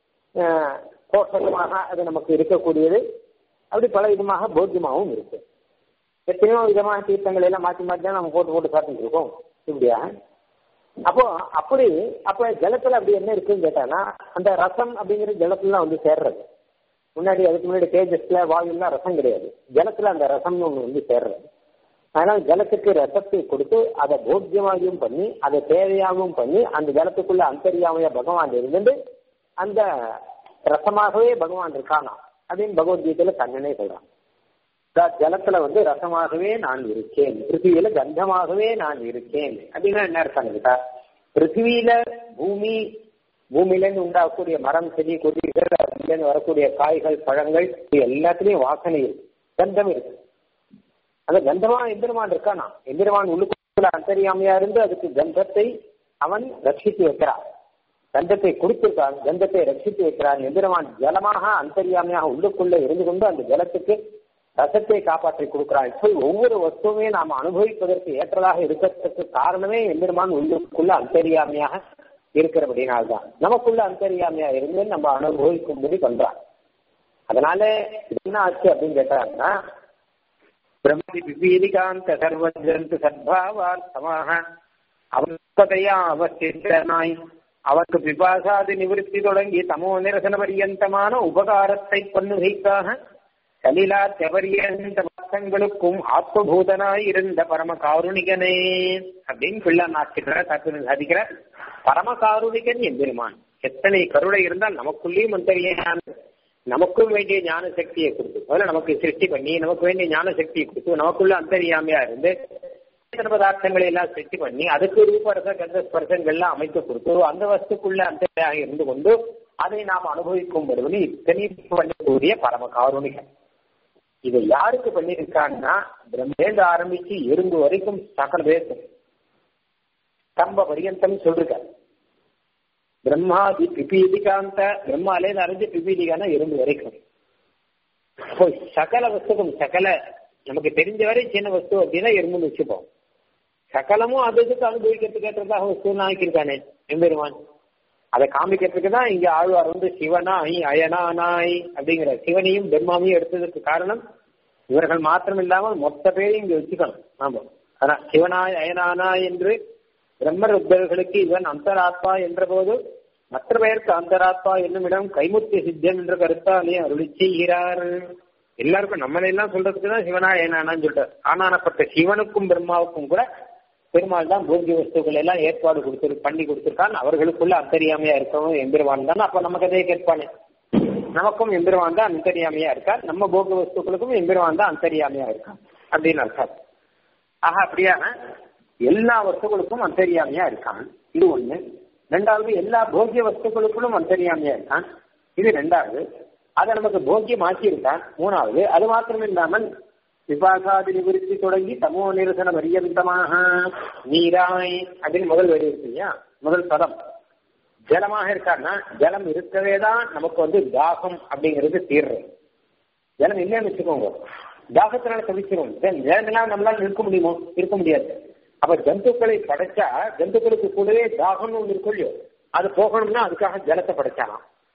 ஆஹ், போஷகமாக அது நமக்கு இருக்கக்கூடியது அப்படி பல விதமாக போக்கியமாகவும் இருக்கு எத்தனையோ விதமான தீர்த்தங்களை எல்லாம் மாற்றி மாற்றி தான் நம்ம போட்டு போட்டு சாப்பிட்டு இருக்கோம் இப்படியா அப்போ அப்படி அப்ப ஜலத்துல அப்படி என்ன இருக்குன்னு கேட்டானா அந்த ரசம் அப்படிங்கிறது ஜலத்துல வந்து சேர்றது முன்னாடி அதுக்கு முன்னாடி தேஜஸ்ல வாயுலாம் ரசம் கிடையாது ஜலத்துல அந்த ரசம்னு ஒண்ணு வந்து சேர்றது அதனால ஜலத்துக்கு ரசத்தை கொடுத்து அதை போக்கியமாகவும் பண்ணி அதை தேவையாகவும் பண்ணி அந்த ஜலத்துக்குள்ள அந்தரியாமையா பகவான் இருந்துட்டு அந்த ரசமாகவே பகவான் இருக்கானா அப்படின்னு பகவத்கீதையில கண்ணனே சொல்றான் அதாவது ஜலத்துல வந்து ரசமாகவே நான் இருக்கேன் பிருத்திவியில கந்தமாகவே நான் இருக்கேன் அப்படின்னா என்ன அர்த்தம் கேட்டா பிருத்திவியில பூமி பூமியிலேருந்து உண்டாகக்கூடிய மரம் செடி கொடிகள் அதுலேருந்து வரக்கூடிய காய்கள் பழங்கள் இது எல்லாத்துலயும் வாசனை இருக்கு கந்தம் இருக்கு அந்த கந்தமா எந்திரமான் இருக்கானா எந்திரமான் உள்ளுக்குள்ள அந்தரியாமையா இருந்து அதுக்கு கந்தத்தை அவன் ரட்சித்து வைக்கிறான் கந்தத்தை கொடுத்திருக்கான் கந்தத்தை ரட்சித்து வைக்கிறான் எந்திரமான் ஜலமாக அந்தரியாமையாக உள்ளுக்குள்ள இருந்து கொண்டு அந்த ஜலத்துக்கு ரசத்தை காப்பாற்றி கொடுக்கிறான் இப்படி ஒவ்வொரு வஸ்துவுமே நாம் அனுபவிப்பதற்கு ஏற்றதாக இருக்கிறதுக்கு காரணமே எம்பெருமான் உள்ளுக்குள்ள அந்தரியாமையாக இருக்கிறபடினால்தான் நமக்குள்ள அந்தரியாமையா இருந்து நம்ம அனுபவிக்கும்படி பண்றான் அதனால இது என்ன ஆச்சு அப்படின்னு கேட்டாங்கன்னா பிரம்மதி பிபீலிகாந்த சர்வஜந்து சத்பாவார்த்தமாக அவஸ்தையா அவசியனாய் அவருக்கு பிபாசாதி நிவிருத்தி தொடங்கி தமோ நிரசன பரியந்தமான உபகாரத்தை பண்ணுகைக்காக கலிலா தெவரியந்த பக்தங்களுக்கும் ஆத்மபூதனாய் இருந்த பரம காருணிகனே அப்படின்னு பிள்ளை நாச்சிக்கிறார் தத்துவம் சாதிக்கிற பரம காருணிகன் எம்பெருமான் எத்தனை கருணை இருந்தால் நமக்குள்ளேயும் அந்தரியான நமக்கும் வேண்டிய ஞான சக்தியை கொடுத்து முதல்ல நமக்கு சிருஷ்டி பண்ணி நமக்கு வேண்டிய ஞான சக்தியை கொடுத்து நமக்குள்ள அந்தரியாமையா இருந்து சேதன பதார்த்தங்களை எல்லாம் சிருஷ்டி பண்ணி அதுக்கு ரூபரச கந்த ஸ்பர்சங்கள்லாம் அமைத்து கொடுத்து அந்த வஸ்துக்குள்ள அந்தரியாக இருந்து கொண்டு அதை நாம் அனுபவிக்கும் பொழுது இத்தனை பண்ணக்கூடிய பரம காருணிகன் இதை யாருக்கு பண்ணியிருக்கான்னா பிரம்மேந்து ஆரம்பிச்சு எறும்பு வரைக்கும் சகல பேசும் ஸ்தம்ப பரியந்தம் சொல்லிருக்காரு பிரம்மாதி பிபீதிகாந்த பிரம்மாலேருந்து அறிஞ்சு பிபீதிகான எறும்பு வரைக்கும் இப்போ சகல வஸ்துக்கும் சகல நமக்கு தெரிஞ்ச வரை சின்ன வஸ்து அப்படின்னா எறும்புன்னு வச்சுப்போம் சகலமும் அது இதுக்கு அனுபவிக்கிறதுக்கு ஏற்றதாக வஸ்து ஆக்கியிருக்கானே எம்பெருமான் அதை காமிக்கிறதுக்கு தான் இங்க ஆழ்வார் வந்து சிவனாய் அயனானாய் அப்படிங்கிற சிவனையும் பிரம்மாவையும் எடுத்ததுக்கு காரணம் இவர்கள் மாத்திரம் இல்லாமல் மொத்த பேரையும் இங்க வச்சுக்கணும் ஆமா ஆனா சிவனாய் அயனானாய் என்று பிரம்மருத்தர்களுக்கு இவன் அந்தராத்மா என்ற போது மற்ற பெயருக்கு அந்தராத்மா என்னும் இடம் கைமுத்திய சித்தம் என்ற கருத்தாலே அருளி செய்கிறார் எல்லாருக்கும் நம்மளை எல்லாம் சொல்றதுக்கு தான் சிவனா ஏனானான்னு சொல்றார் ஆனானப்பட்ட சிவனுக்கும் பிரம்மாவுக்கும் கூட பெருமாள் தான் போகிய வஸ்துக்கள் எல்லாம் ஏற்பாடு கொடுத்து பண்ணி கொடுத்திருக்கான் அவர்களுக்குள்ள அந்தரியாமையா இருக்கவும் எம்பெருமான் தான் அப்ப நமக்கு அதே கேட்பானே நமக்கும் எம்பெருமான் தான் அந்தரியாமையா இருக்கார் நம்ம போக வஸ்துக்களுக்கும் எம்பெருமான் தான் அந்தரியாமையா இருக்கான் அப்படின்னு அர்த்தம் ஆக அப்படியான எல்லா வஸ்துக்களுக்கும் அந்தரியாமையா இருக்கான் இது ஒண்ணு ரெண்டாவது எல்லா போகிய வஸ்துக்களுக்குள்ளும் அந்தரியாமையா இருக்கான் இது ரெண்டாவது அதை நமக்கு போக்கியம் ஆக்கியிருக்கான் மூணாவது அது மாத்திரம் இல்லாமல் விபாசாதி நிவர்த்தி தொடங்கி தமோ நிரசன பரியந்தமாக நீராய் அப்படின்னு முதல் வரி இருக்கு இல்லையா முதல் பதம் ஜலமாக இருக்கான்னா ஜலம் இருக்கவே தான் நமக்கு வந்து தாகம் அப்படிங்கிறது தீர்றது ஜலம் இல்லைன்னு வச்சுக்கோங்க தாகத்தினால தவிச்சிரும் ஜலம்லாம் நம்மளால இருக்க முடியுமோ இருக்க முடியாது அப்ப ஜந்துக்களை படைச்சா ஜந்துக்களுக்கு கூடவே தாகம்னு ஒண்ணு இருக்கும் இல்லையோ அது போகணும்னா அதுக்காக ஜலத்தை படைச்சாலாம்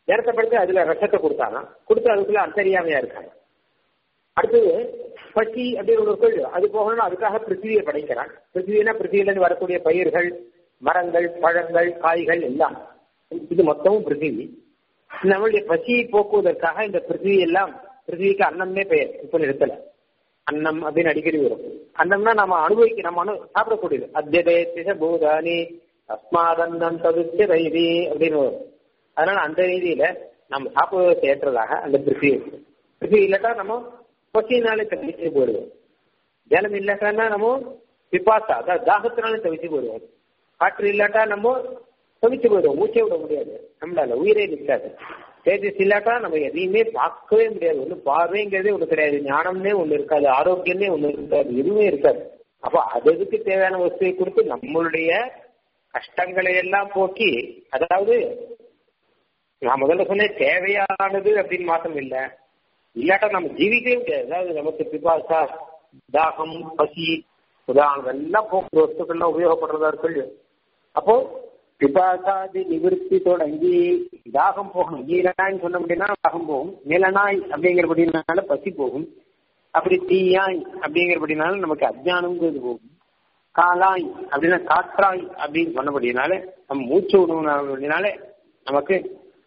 ஜலத்தை படுத்து அதுல ரசத்தை கொடுத்தாங்க கொடுத்து அதுக்குள்ள அந்தரியாமையா இருக்காங்க அடுத்தது பசி அப்படின்னு ஒரு கேள்வி அது போகணும்னா அதுக்காக பிருத்திவியை படைக்கிறான் பிருத்திவினா பிருத்திவியிலிருந்து வரக்கூடிய பயிர்கள் மரங்கள் பழங்கள் காய்கள் எல்லாம் இது மொத்தமும் பிருத்திவி நம்மளுடைய பசியை போக்குவதற்காக இந்த பிருத்திவி எல்லாம் பிருத்திவிக்கு அன்னம்னே பெயர் இப்ப நிறுத்தல அன்னம் அப்படின்னு அடிக்கடி வரும் அன்னம்னா நம்ம அனுபவிக்க நம்ம அனு சாப்பிடக்கூடியது அத்தியதே திச பூதானி அஸ்மாதன்னம் தவிர்த்து ரைதி அப்படின்னு வரும் அதனால அந்த ரீதியில நம்ம சாப்பிடுவதற்கு ஏற்றதாக அந்த பிருத்திவி இருக்கு பிருத்திவி இல்லாட்டா நம்ம பசியினாலே தவிச்சு போயிடுவோம் ஜலம் இல்லாட்டான்னா நம்ம பிப்பாசா அதாவது தாகத்தினாலே தவிச்சு போயிடுவோம் காற்று இல்லாட்டா நம்ம தவிச்சு போயிடுவோம் மூச்சை விட முடியாது நம்மளால உயிரே நிற்காது தேஜஸ் இல்லாட்டா நம்ம எதையுமே பார்க்கவே முடியாது ஒண்ணு பார்வைங்கிறதே ஒண்ணு கிடையாது ஞானம்னே ஒண்ணு இருக்காது ஆரோக்கியமே ஒண்ணு இருக்காது எதுவுமே இருக்காது அப்போ அதுக்கு தேவையான வசதியை கொடுத்து நம்மளுடைய கஷ்டங்களை எல்லாம் போக்கி அதாவது நான் முதல்ல சொன்னேன் தேவையானது அப்படின்னு மாற்றம் இல்லை இல்லாட்டா நம்ம ஜீவிக்கவே முடியாது அதாவது நமக்கு பிபாசா தாகம் பசி உதாரணம் எல்லாம் போக்குற வஸ்துக்கள்லாம் உபயோகப்படுறதா இருக்கு அப்போ பிபாசாதி நிவர்த்தி தொடங்கி தாகம் போகணும் ஈரனாய்ன்னு சொன்ன அப்படின்னா தாகம் போகும் நிலனாய் அப்படிங்கிறபடினால பசி போகும் அப்படி தீயாய் அப்படிங்கிறபடினால நமக்கு அஜ்ஞானம்ங்கிறது போகும் காலாய் அப்படின்னா காற்றாய் அப்படின்னு சொன்னபடினால நம்ம மூச்சு விடுவனால நமக்கு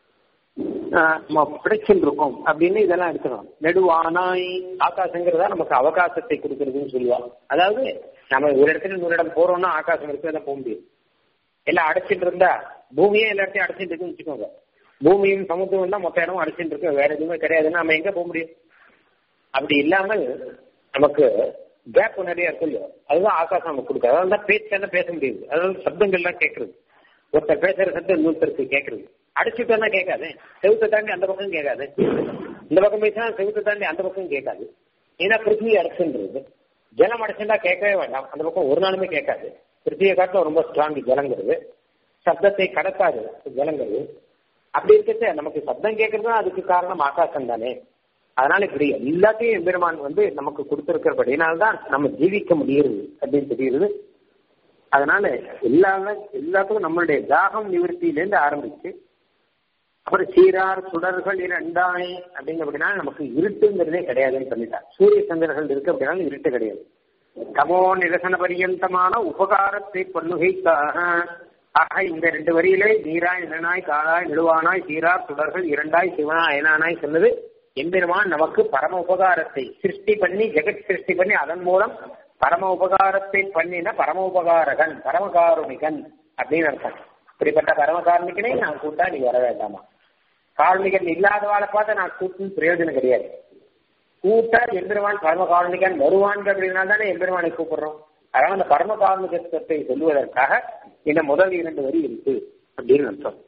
நம்ம பிடிச்சுட்டு இருக்கோம் அப்படின்னு இதெல்லாம் எடுத்துக்கணும் நெடுவானாய் ஆகாசங்கிறதா நமக்கு அவகாசத்தை கொடுக்கறதுன்னு சொல்லுவாங்க அதாவது நம்ம ஒரு இடத்துல இன்னொரு இடம் போறோம்னா ஆகாசம் இருக்கிறத போக முடியும் எல்லாம் அடைச்சிட்டு இருந்தா பூமியே எல்லாத்தையும் அடைச்சிட்டு இருக்குன்னு வச்சுக்கோங்க பூமியும் சமுத்திரம் தான் மொத்த இடமும் அடைச்சிட்டு இருக்கு வேற எதுவுமே கிடையாதுன்னா நம்ம எங்க போக முடியும் அப்படி இல்லாமல் நமக்கு கேப் நிறைய இருக்கு இல்லையோ அதுதான் ஆகாசம் நமக்கு கொடுக்குது அதாவது தான் பேச்சு பேச முடியுது அதாவது சப்தங்கள்லாம் கேட்கறது ஒருத்தர் பேசுற சத்தம் இன்னொருத்தருக்கு கேட்கறது அடிச்சுட்டா கேட்காது செவுத்தை தாண்டி அந்த பக்கம் கேட்காது இந்த பக்கம் பேசினா செவுத்தை தாண்டி அந்த பக்கம் கேட்காது ஏன்னா பிருத்திவி அடைச்சுன்றது ஜலம் அடைச்சுட்டா கேட்கவே வேண்டாம் அந்த பக்கம் ஒரு நாளுமே கேட்காது பிருத்திவியை காட்டிலும் ரொம்ப ஸ்ட்ராங் ஜலங்கிறது சப்தத்தை கடக்காது ஜலங்கிறது அப்படி இருக்கிறது நமக்கு சப்தம் கேட்கறது அதுக்கு காரணம் ஆகாசம் தானே அதனால இப்படி எல்லாத்தையும் எம்பெருமான் வந்து நமக்கு கொடுத்திருக்கிறபடினால்தான் நம்ம ஜீவிக்க முடியுது அப்படின்னு தெரியுது அதனால எல்லா எல்லாத்துக்கும் நம்மளுடைய தாகம் நிவர்த்தியிலேருந்து ஆரம்பிச்சு அப்புறம் சீரார் சுடர்கள் இரண்டாய் அப்படிங்க அப்படின்னா நமக்கு இருட்டுங்கிறதே கிடையாதுன்னு சொல்லிட்டார் சூரிய சந்திரர்கள் இருக்கு அப்படின்னா இருட்டு கிடையாது தமோ நிரசன பரியந்தமான உபகாரத்தை பண்ணுகைக்காக ஆக இந்த ரெண்டு வரியிலே நீராய் நிலனாய் காலாய் நிலுவானாய் சீரார் சுடர்கள் இரண்டாய் சிவனா அயனானாய் சொன்னது எம்பெருமான் நமக்கு பரம உபகாரத்தை சிருஷ்டி பண்ணி ஜெகத் சிருஷ்டி பண்ணி அதன் மூலம் பரம உபகாரத்தை பண்ணின பரம உபகாரகன் பரமகாருணிகன் அப்படின்னு அர்த்தம் இப்படிப்பட்ட பரமகாருணிகனை நான் கூட்டா நீ வர வேண்டாமா காரணிகன் இல்லாதவாளை பார்த்து நான் கூட்டுன்னு பிரயோஜனம் கிடையாது கூட்டா எம்பெருமான் பரமகாரணிகன் வருவான் அப்படின்னா தானே எம்பெருமானை கூப்பிடுறோம் அதனால அந்த பரமகாரணிகத்தை சொல்லுவதற்காக இந்த முதல் இரண்டு வரி இருக்கு அப்படின்னு அர்த்தம்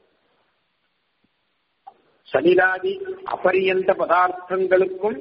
சலிலாதி அபரியந்த பதார்த்தங்களுக்கும்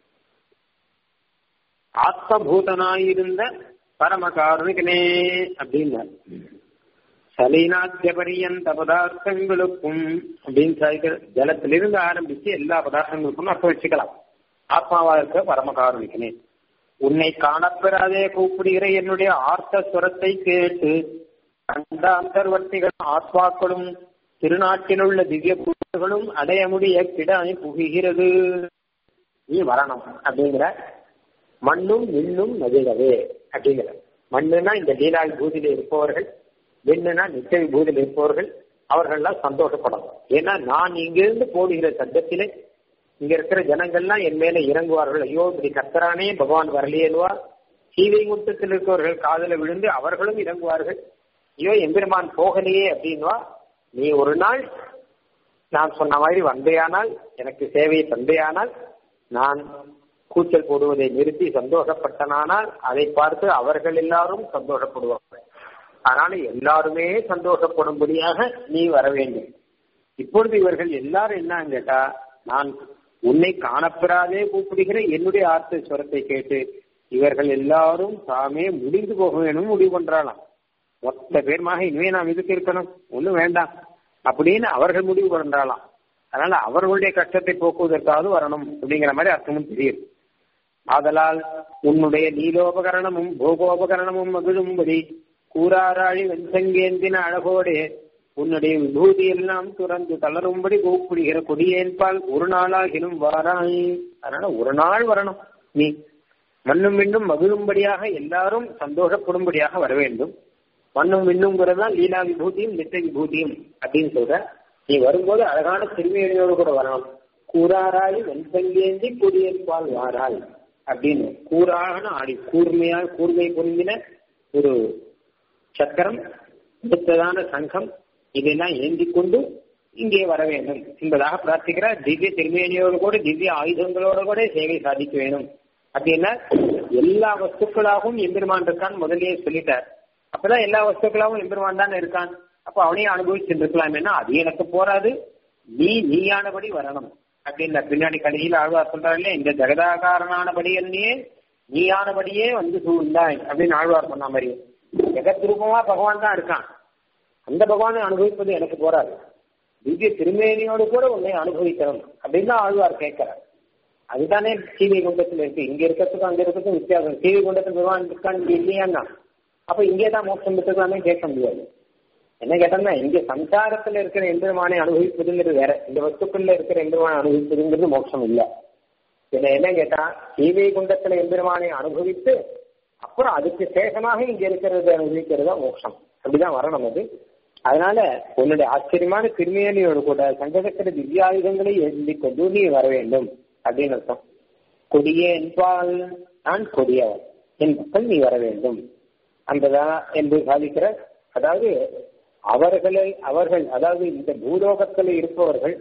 ஆத்மபூதனாயிருந்த பரமகாருணிகனே அப்படின்னார் சலீனாத்திய பரியந்த பதார்த்தங்களுக்கும் அப்படின்னு சாதிக்கிற ஜலத்திலிருந்து ஆரம்பிச்சு எல்லா பதார்த்தங்களுக்கும் அர்த்தம் வச்சுக்கலாம் ஆத்மாவா இருக்க பரமகாருணிகனே உன்னை காணப்பெறாதே கூப்பிடுகிற என்னுடைய ஆர்த்த ஸ்வரத்தை கேட்டு அந்த அந்தர்வர்த்திகள் ஆத்மாக்களும் திருநாட்டில் உள்ள திவ்ய புருஷர்களும் அடைய முடிய கிடாய் புகுகிறது நீ வரணும் அப்படிங்கிற மண்ணும் விண்ணும் நதிரவே அப்படிங்கிற மண்ணுனா இந்த லீலா பூதியில இருப்பவர்கள் விண்ணுனா நித்திய பூதியில் இருப்பவர்கள் அவர்கள்லாம் சந்தோஷப்படணும் ஏன்னா நான் இங்கிருந்து போடுகிற சத்தத்திலே இங்க இருக்கிற ஜனங்கள்லாம் என் மேல இறங்குவார்கள் ஐயோ இப்படி கத்தரானே பகவான் வரலையேனுவா சீவை முட்டத்தில் இருக்கவர்கள் காதல விழுந்து அவர்களும் இறங்குவார்கள் ஐயோ எம்பெருமான் போகலையே அப்படின்வா நீ ஒரு நாள் நான் சொன்ன மாதிரி வந்தையானால் எனக்கு சேவையை தந்தையானால் நான் கூச்சல் போடுவதை நிறுத்தி சந்தோஷப்பட்டனானால் அதை பார்த்து அவர்கள் எல்லாரும் சந்தோஷப்படுவார்கள் அதனால எல்லாருமே சந்தோஷப்படும்படியாக நீ வர வேண்டும் இப்பொழுது இவர்கள் எல்லாரும் என்னன்னு கேட்டா நான் உன்னை காணப்பெறாதே கூப்பிடுகிற என்னுடைய ஆர்த்த ஸ்வரத்தை கேட்டு இவர்கள் எல்லாரும் தாமே முடிந்து போக வேணும் முடிவு பண்றாளாம் மொத்த பேருமாக இனிமே நாம் இதுக்கு இருக்கணும் ஒன்றும் வேண்டாம் அப்படின்னு அவர்கள் முடிவு பண்றாளாம் அதனால அவர்களுடைய கஷ்டத்தை போக்குவதற்காவது வரணும் அப்படிங்கிற மாதிரி அர்த்தமும் தெரியுது ஆதலால் உன்னுடைய நீலோபகரணமும் போகோபகரணமும் மகிழும்படி கூறாராழி வெண்சங்கேந்தின அழகோடே உன்னுடைய விபூதி எல்லாம் துறந்து தளரும்படி கூப்பிடுகிற கொடியேற்பால் ஒரு நாளாகிலும் வாராய் அதனால ஒரு நாள் வரணும் நீ மண்ணும் விண்ணும் மகிழும்படியாக எல்லாரும் சந்தோஷப்படும்படியாக வர வேண்டும் மண்ணும் விண்ணுங்கிறதுதான் லீலா விபூதியும் நித்த விபூதியும் அப்படின்னு சொல்ற நீ வரும்போது அழகான திருமையோடு கூட வரணும் கூறாராய் வெண்பங்கேந்தி கொடியேற்பால் வாராய் அப்படின்னு கூறான ஆடி கூர்மையால் கூர்மை பொருந்தின ஒரு சக்கரம் அடுத்ததான சங்கம் இதெல்லாம் ஏந்தி கொண்டு இங்கே வர வேண்டும் என்பதாக பிரார்த்திக்கிறார் திவ்ய திருமேனியோடு கூட திவ்ய ஆயுதங்களோடு கூட சேவை சாதிக்க வேணும் அப்படின்னா எல்லா வஸ்துக்களாகவும் எம்பெருமான் இருக்கான் முதல்லயே சொல்லிட்டார் அப்பதான் எல்லா வஸ்துக்களாகவும் எம்பெருமான் தானே இருக்கான் அப்ப அவனையும் அனுபவிச்சுட்டு இருக்கலாம் அது எனக்கு போராது நீ நீயானபடி வரணும் அப்படின்ற பின்னாடி கடைசியில் ஆழ்வார் சொல்றாருல்ல இந்த ஜெகதாகாரனானபடி என்னையே நீயானபடியே வந்து சூழ்ந்தாய் அப்படின்னு ஆழ்வார் சொன்ன மாதிரி ஜெகத்ரூபமா பகவான் தான் இருக்கான் அந்த பகவானை அனுபவிப்பது எனக்கு போராது திவ்ய திருமேனியோடு கூட உன்னை அனுபவிக்கணும் அப்படின்னு தான் ஆழ்வார் கேட்கிறார் அதுதானே சீவை குண்டத்தில் இருக்கு இங்க இருக்கிறதுக்கும் அங்க இருக்கிறதுக்கும் வித்தியாசம் சீவை குண்டத்தில் பகவான் இருக்கான் இங்க இல்லையான்னா அப்ப இங்கே தான் மோட்சம் பெற்றுக்கலாமே கேட்க முடியாது என்ன கேட்டோம்னா இங்க சம்சாரத்துல இருக்கிற எந்திரமானை அனுபவிப்பதுங்கிறது வேற இந்த வஸ்துக்குள்ள இருக்கிற எந்திரமானை அனுபவிப்பதுங்கிறது மோட்சம் இல்ல இதுல என்ன கேட்டா சீவை குண்டத்துல எந்திரமானை அனுபவித்து அப்புறம் அதுக்கு சேஷமாக இங்க இருக்கிறத அனுபவிக்கிறது தான் மோட்சம் அப்படிதான் வரணும் அது அதனால உன்னுடைய ஆச்சரியமான திருமேனியோடு கூட சங்கடக்கிற திவ்யாயுதங்களை எழுதி கொண்டு நீ வர வேண்டும் அப்படின்னு அர்த்தம் கொடியே என்பால் நான் கொடியவன் என் மக்கள் நீ வர வேண்டும் அந்ததா என்று சாதிக்கிற அதாவது அவர்களை அவர்கள் அதாவது இந்த பூலோகத்தில் இருப்பவர்கள்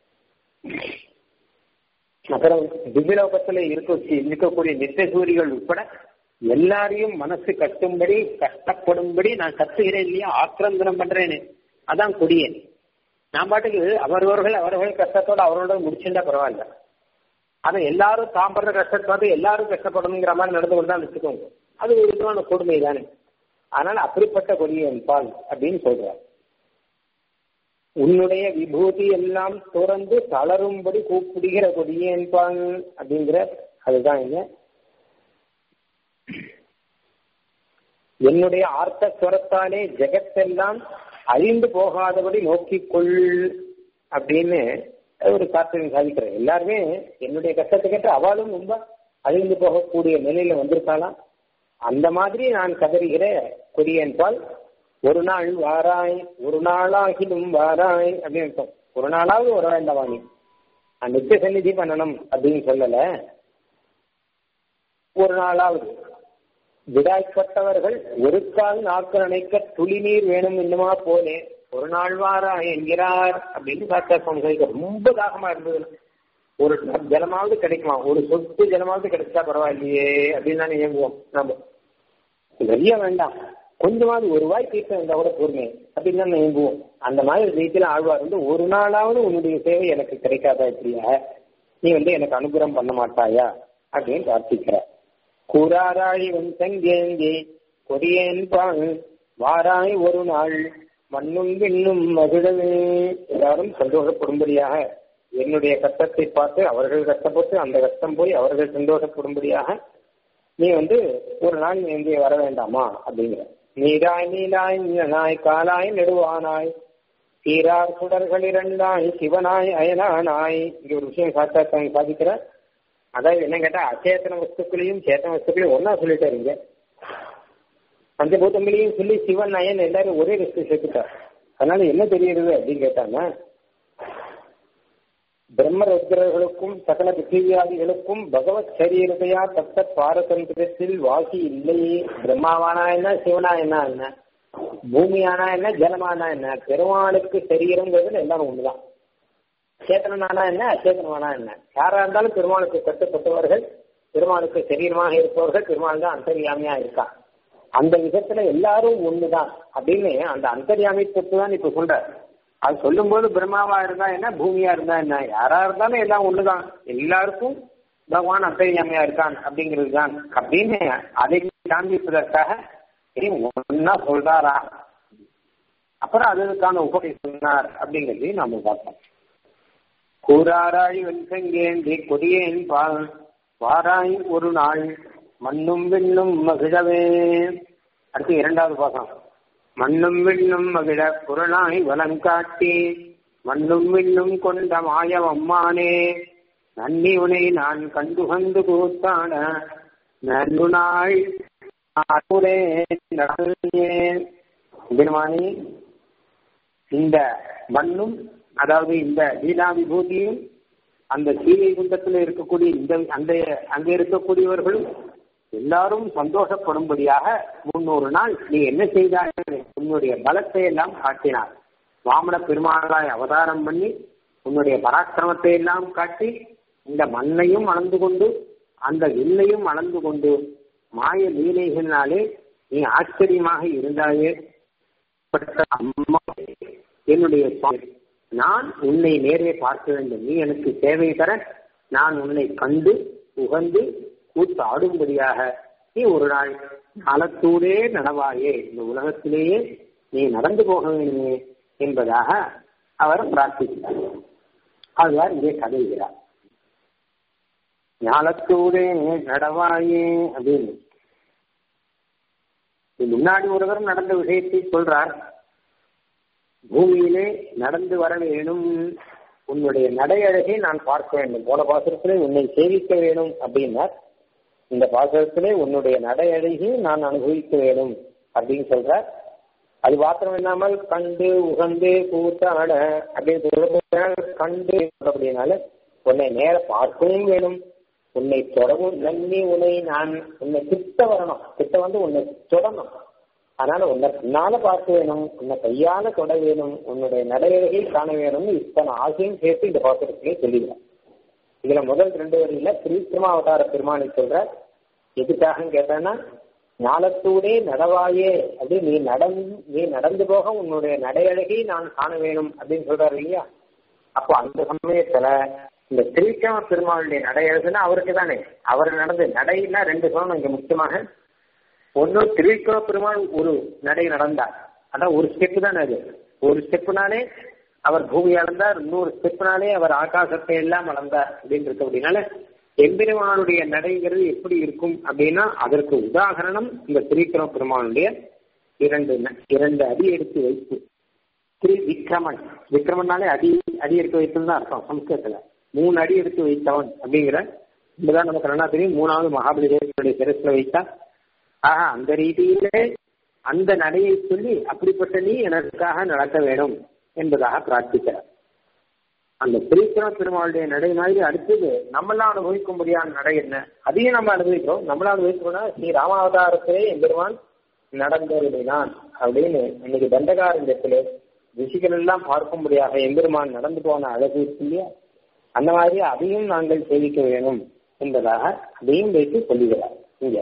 அப்புறம் திவ்யலோகத்தில் இருக்க இருக்கக்கூடிய நித்தியசூரிகள் உட்பட எல்லாரையும் மனசு கட்டும்படி கஷ்டப்படும்படி நான் கத்துகிறேன் இல்லையா ஆக்கிரந்தனம் பண்றேனே அதான் கொடியேன் நான் பாட்டுக்கு அவரவர்கள் அவர்கள் கஷ்டத்தோட அவரோட முடிச்சுட்டா பரவாயில்ல ஆனா எல்லாரும் தாம் படுற கஷ்டத்தை பார்த்து எல்லாரும் கஷ்டப்படணுங்கிற மாதிரி நடந்து கொண்டு தான் வச்சுக்கோங்க அது ஒரு விதமான கொடுமை தானே அதனால அப்படிப்பட்ட கொடியன் பால் அப்படின்னு சொல்றார் உன்னுடைய விபூதி எல்லாம் துறந்து தளரும்படி கூப்பிடுகிற கொடியேன் பால் அப்படிங்கிற அதுதான் இங்க என்னுடைய ஆர்த்த ஸ்வரத்தாலே ஜெகத்தெல்லாம் அழிந்து போகாதபடி நோக்கிக்கொள் அப்படின்னு ஒரு காத்திரம் சாதிக்கிறேன் எல்லாருமே என்னுடைய கஷ்டத்தை கேட்டு அவளும் ரொம்ப அழிந்து போகக்கூடிய நிலையில வந்திருக்காளாம் அந்த மாதிரி நான் கதறுகிற கொடியென்பால் ஒரு நாள் வாராய் ஒரு நாளாகிலும் வாராய் அப்படின்னு அர்த்தம் ஒரு நாளாவது வர வேண்டாமா நீ நான் நித்திய சந்நிதி பண்ணணும் அப்படின்னு சொல்லல ஒரு நாளாவது விடாய்ப்பட்டவர்கள் ஒரு கால் நாக்கு நினைக்க துளி நீர் வேணும் இன்னுமா போலே ஒரு நாள் வாரா என்கிறார் அப்படின்னு சாத்தா சுவாமி ரொம்ப தாகமா இருந்தது ஒரு ஜலமாவது கிடைக்குமா ஒரு சொத்து ஜலமாவது கிடைச்சா பரவாயில்லையே அப்படின்னு தானே இயங்குவோம் நம்ம நிறைய வேண்டாம் கொஞ்சமாவது ஒரு வாய் தீர்த்தம் இருந்தா கூட பொறுமை அப்படின்னு தான் இயங்குவோம் அந்த மாதிரி ரீதியில ஆழ்வார் வந்து ஒரு நாளாவது உன்னுடைய சேவை எனக்கு கிடைக்காதா இப்படியா நீ வந்து எனக்கு அனுகிரகம் பண்ண மாட்டாயா அப்படின்னு பிரார்த்திக்கிற கூறாராய் உன் தங்கேந்தி கொடியேன் பால் வாராய் ஒரு நாள் மண்ணும் விண்ணும் மகிழவே எல்லாரும் சந்தோஷப்படும்படியாக என்னுடைய கஷ்டத்தை பார்த்து அவர்கள் கஷ்டப்பட்டு அந்த கஷ்டம் போய் அவர்கள் சந்தோஷப்படும்படியாக நீ வந்து ஒரு நாள் நீ இங்கே வர வேண்டாமா அப்படிங்கிற நீராய் நீலாய் நீலனாய் காலாய் நெடுவானாய் சீரார் சுடர்கள் இரண்டாய் சிவனாய் அயனானாய் இங்க ஒரு விஷயம் சாத்தா சாதிக்கிற அதாவது என்ன கேட்டா அச்சேத்தன வஸ்துக்களையும் சேத்தன வஸ்துக்களையும் ஒன்னா சொல்லிட்டாருங்க பஞ்சபூதங்களையும் சொல்லி சிவன் அயன் எல்லாரும் ஒரே லிஸ்ட் சேர்த்துட்டார் அதனால என்ன தெரியுது அப்படின்னு கேட்டாங்க பிரம்மருத்ரர்களுக்கும் சகல பிருத்திவியாதிகளுக்கும் பகவத் சரீரத்தையா தத்த பாரதந்திரத்தில் வாசி இல்லையே பிரம்மாவானா என்ன சிவனா என்ன என்ன பூமியானா என்ன ஜலமானா என்ன பெருமாளுக்கு சரீரங்கிறது எல்லாரும் ஒண்ணுதான் சேத்தனானா என்ன அச்சேதனமானா என்ன யாரா இருந்தாலும் பெருமாளுக்கு கட்டுப்பட்டவர்கள் பெருமாளுக்கு சரீரமாக இருப்பவர்கள் பெருமாள் தான் அந்தரியாமையா இருக்கா அந்த விதத்துல எல்லாரும் ஒண்ணுதான் அப்படின்னு அந்த அந்தரியாமை பொறுத்து தான் இப்ப சொல்ற அது சொல்லும் போது பிரம்மாவா இருந்தா என்ன பூமியா இருந்தா என்ன யாரா இருந்தாலும் எல்லாம் ஒண்ணுதான் எல்லாருக்கும் பகவான் அந்தரியாமையா இருக்கான் அப்படிங்கிறது தான் அப்படின்னு அதை காண்பிப்பதற்காக ஒன்னா சொல்றாரா அப்புறம் அதுக்கான உபகை சொன்னார் அப்படிங்கிறதையும் நாம பார்த்தோம் கூறாராய் வெண்சங்கேந்தி கொடியேன் பால் வாராய் ஒரு நாள் மண்ணும் விண்ணும் மகிழவே அடுத்து இரண்டாவது பாகம் மண்ணும் விண்ணும் மகிழ குரலாய் வலங்காட்டி மண்ணும் விண்ணும் கொண்ட மாயம் அம்மானே நன்னி உனை நான் கண்டுகந்து கூத்தாட நன்று நாள் பெருமானி இந்த மண்ணும் அதாவது இந்த லீலா விபூதியும் அந்த சீலை குண்டத்தில் இருக்கக்கூடிய இந்த அந்த அங்க இருக்கக்கூடியவர்களும் எல்லாரும் சந்தோஷப்படும்படியாக முன்னூறு நாள் நீ என்ன செய்தாய் உன்னுடைய பலத்தை எல்லாம் காட்டினார் வாமன பெருமாளாய் அவதாரம் பண்ணி உன்னுடைய பராக்கிரமத்தை எல்லாம் காட்டி இந்த மண்ணையும் அளந்து கொண்டு அந்த வில்லையும் அளந்து கொண்டு மாய லீலைகளினாலே நீ ஆச்சரியமாக இருந்தாயே அம்மா என்னுடைய நான் உன்னை நேரே பார்க்க வேண்டும் நீ எனக்கு சேவை தர நான் உன்னை கண்டு உகந்து கூத்து ஆடும்படியாக நீ ஒரு நாள் காலத்தூடே நடவாயே இந்த உலகத்திலேயே நீ நடந்து போக வேண்டுமே என்பதாக அவர் பிரார்த்திக்கிறார் அதுதான் இங்கே கதைகிறார் ஞாலத்தூடே நடவாயே அப்படின்னு முன்னாடி ஒருவர் நடந்த விஷயத்தை சொல்றார் பூமியிலே நடந்து வர வேணும் உன்னுடைய நடையழகை நான் பார்க்க வேண்டும் போன பாசுரத்திலே உன்னை சேவிக்க வேணும் அப்படின்னா இந்த பாசுரத்திலே உன்னுடைய நடையழகை நான் அனுபவிக்க வேணும் அப்படின்னு சொல்றார் அது மாத்திரம் இல்லாமல் கண்டு உகந்து கூத்தாட அப்படின்னு சொல்ல கண்டு அப்படின்னால உன்னை நேர பார்க்கவும் வேணும் உன்னை தொடவும் நன்னி உன்னை நான் உன்னை கிட்ட வரணும் கிட்ட வந்து உன்னை தொடணும் அதனால உன்னை பின்னால பார்க்க வேணும் உன்னை கையால தொட வேணும் உன்னுடைய நடையழகை காண வேணும்னு இத்தனை ஆசையும் சேர்த்து இந்த பாத்திரத்திலே சொல்லுகிறேன் இதுல முதல் ரெண்டு வரியில திருத்திருமாவதார பெருமானை சொல்ற எதுக்காக கேட்டேன்னா ஞாலத்தூடே நடவாயே அப்படி நீ நடந்து நீ நடந்து போக உன்னுடைய நடையழகை நான் காண வேணும் அப்படின்னு சொல்றாரு இல்லையா அப்போ அந்த சமயத்துல இந்த திருவிக்கிரம பெருமாளுடைய நடையழகுன்னா அவருக்கு தானே அவர் நடந்து நடைன்னா ரெண்டு சொல்லணும் இங்க முக்கியமாக ஒன்னு திருவிக்கிரம பெருமாள் ஒரு நடை நடந்தார் அதான் ஒரு ஸ்டெப் தானே அது ஒரு ஸ்டெப்னாலே அவர் பூமி அளந்தார் இன்னொரு ஸ்டெப்னாலே அவர் ஆகாசத்தை எல்லாம் அளந்தார் அப்படின்னு இருக்க அப்படின்னால எம்பெருமானுடைய நடைங்கிறது எப்படி இருக்கும் அப்படின்னா அதற்கு உதாகரணம் இந்த திரிக்கிரம பெருமானுடைய இரண்டு இரண்டு அடி எடுத்து வைப்பு திரு விக்ரமன் விக்ரமன்னாலே அடி அடி எடுத்து வைத்துன்னு தான் அர்த்தம் சம்ஸ்கிருதத்துல மூணு அடி எடுத்து வைத்தவன் அப்படிங்கிற இதுதான் நமக்கு நல்லா தெரியும் மூணாவது மகாபலிதேவனுடைய சிரஸ்ல வைத்தா ஆஹா அந்த ரீதியிலே அந்த நடையை சொல்லி அப்படிப்பட்ட நீ எனக்காக நடக்க வேணும் என்பதாக பிரார்த்திக்கிறார் அந்த திரிக்கிரம பெருமாளுடைய நடை மாதிரி அடுத்தது நம்மளாம் அனுபவிக்கும்படியான நடை என்ன அதையும் நம்ம அனுபவிக்கிறோம் நம்மளாம் அனுபவிக்கிறோம்னா ஸ்ரீ ராமாவதாரத்திலே எம்பெருமான் நடந்தருளினான் அப்படின்னு இன்னைக்கு தண்டகாரஞ்சத்திலே ரிஷிகள் எல்லாம் பார்க்கும்படியாக எம்பெருமான் நடந்து போன அழகு இருக்கு இல்லையா அந்த மாதிரி அதையும் நாங்கள் சேவிக்க வேணும் என்பதாக அதையும் வைத்து சொல்லுகிறார் இங்க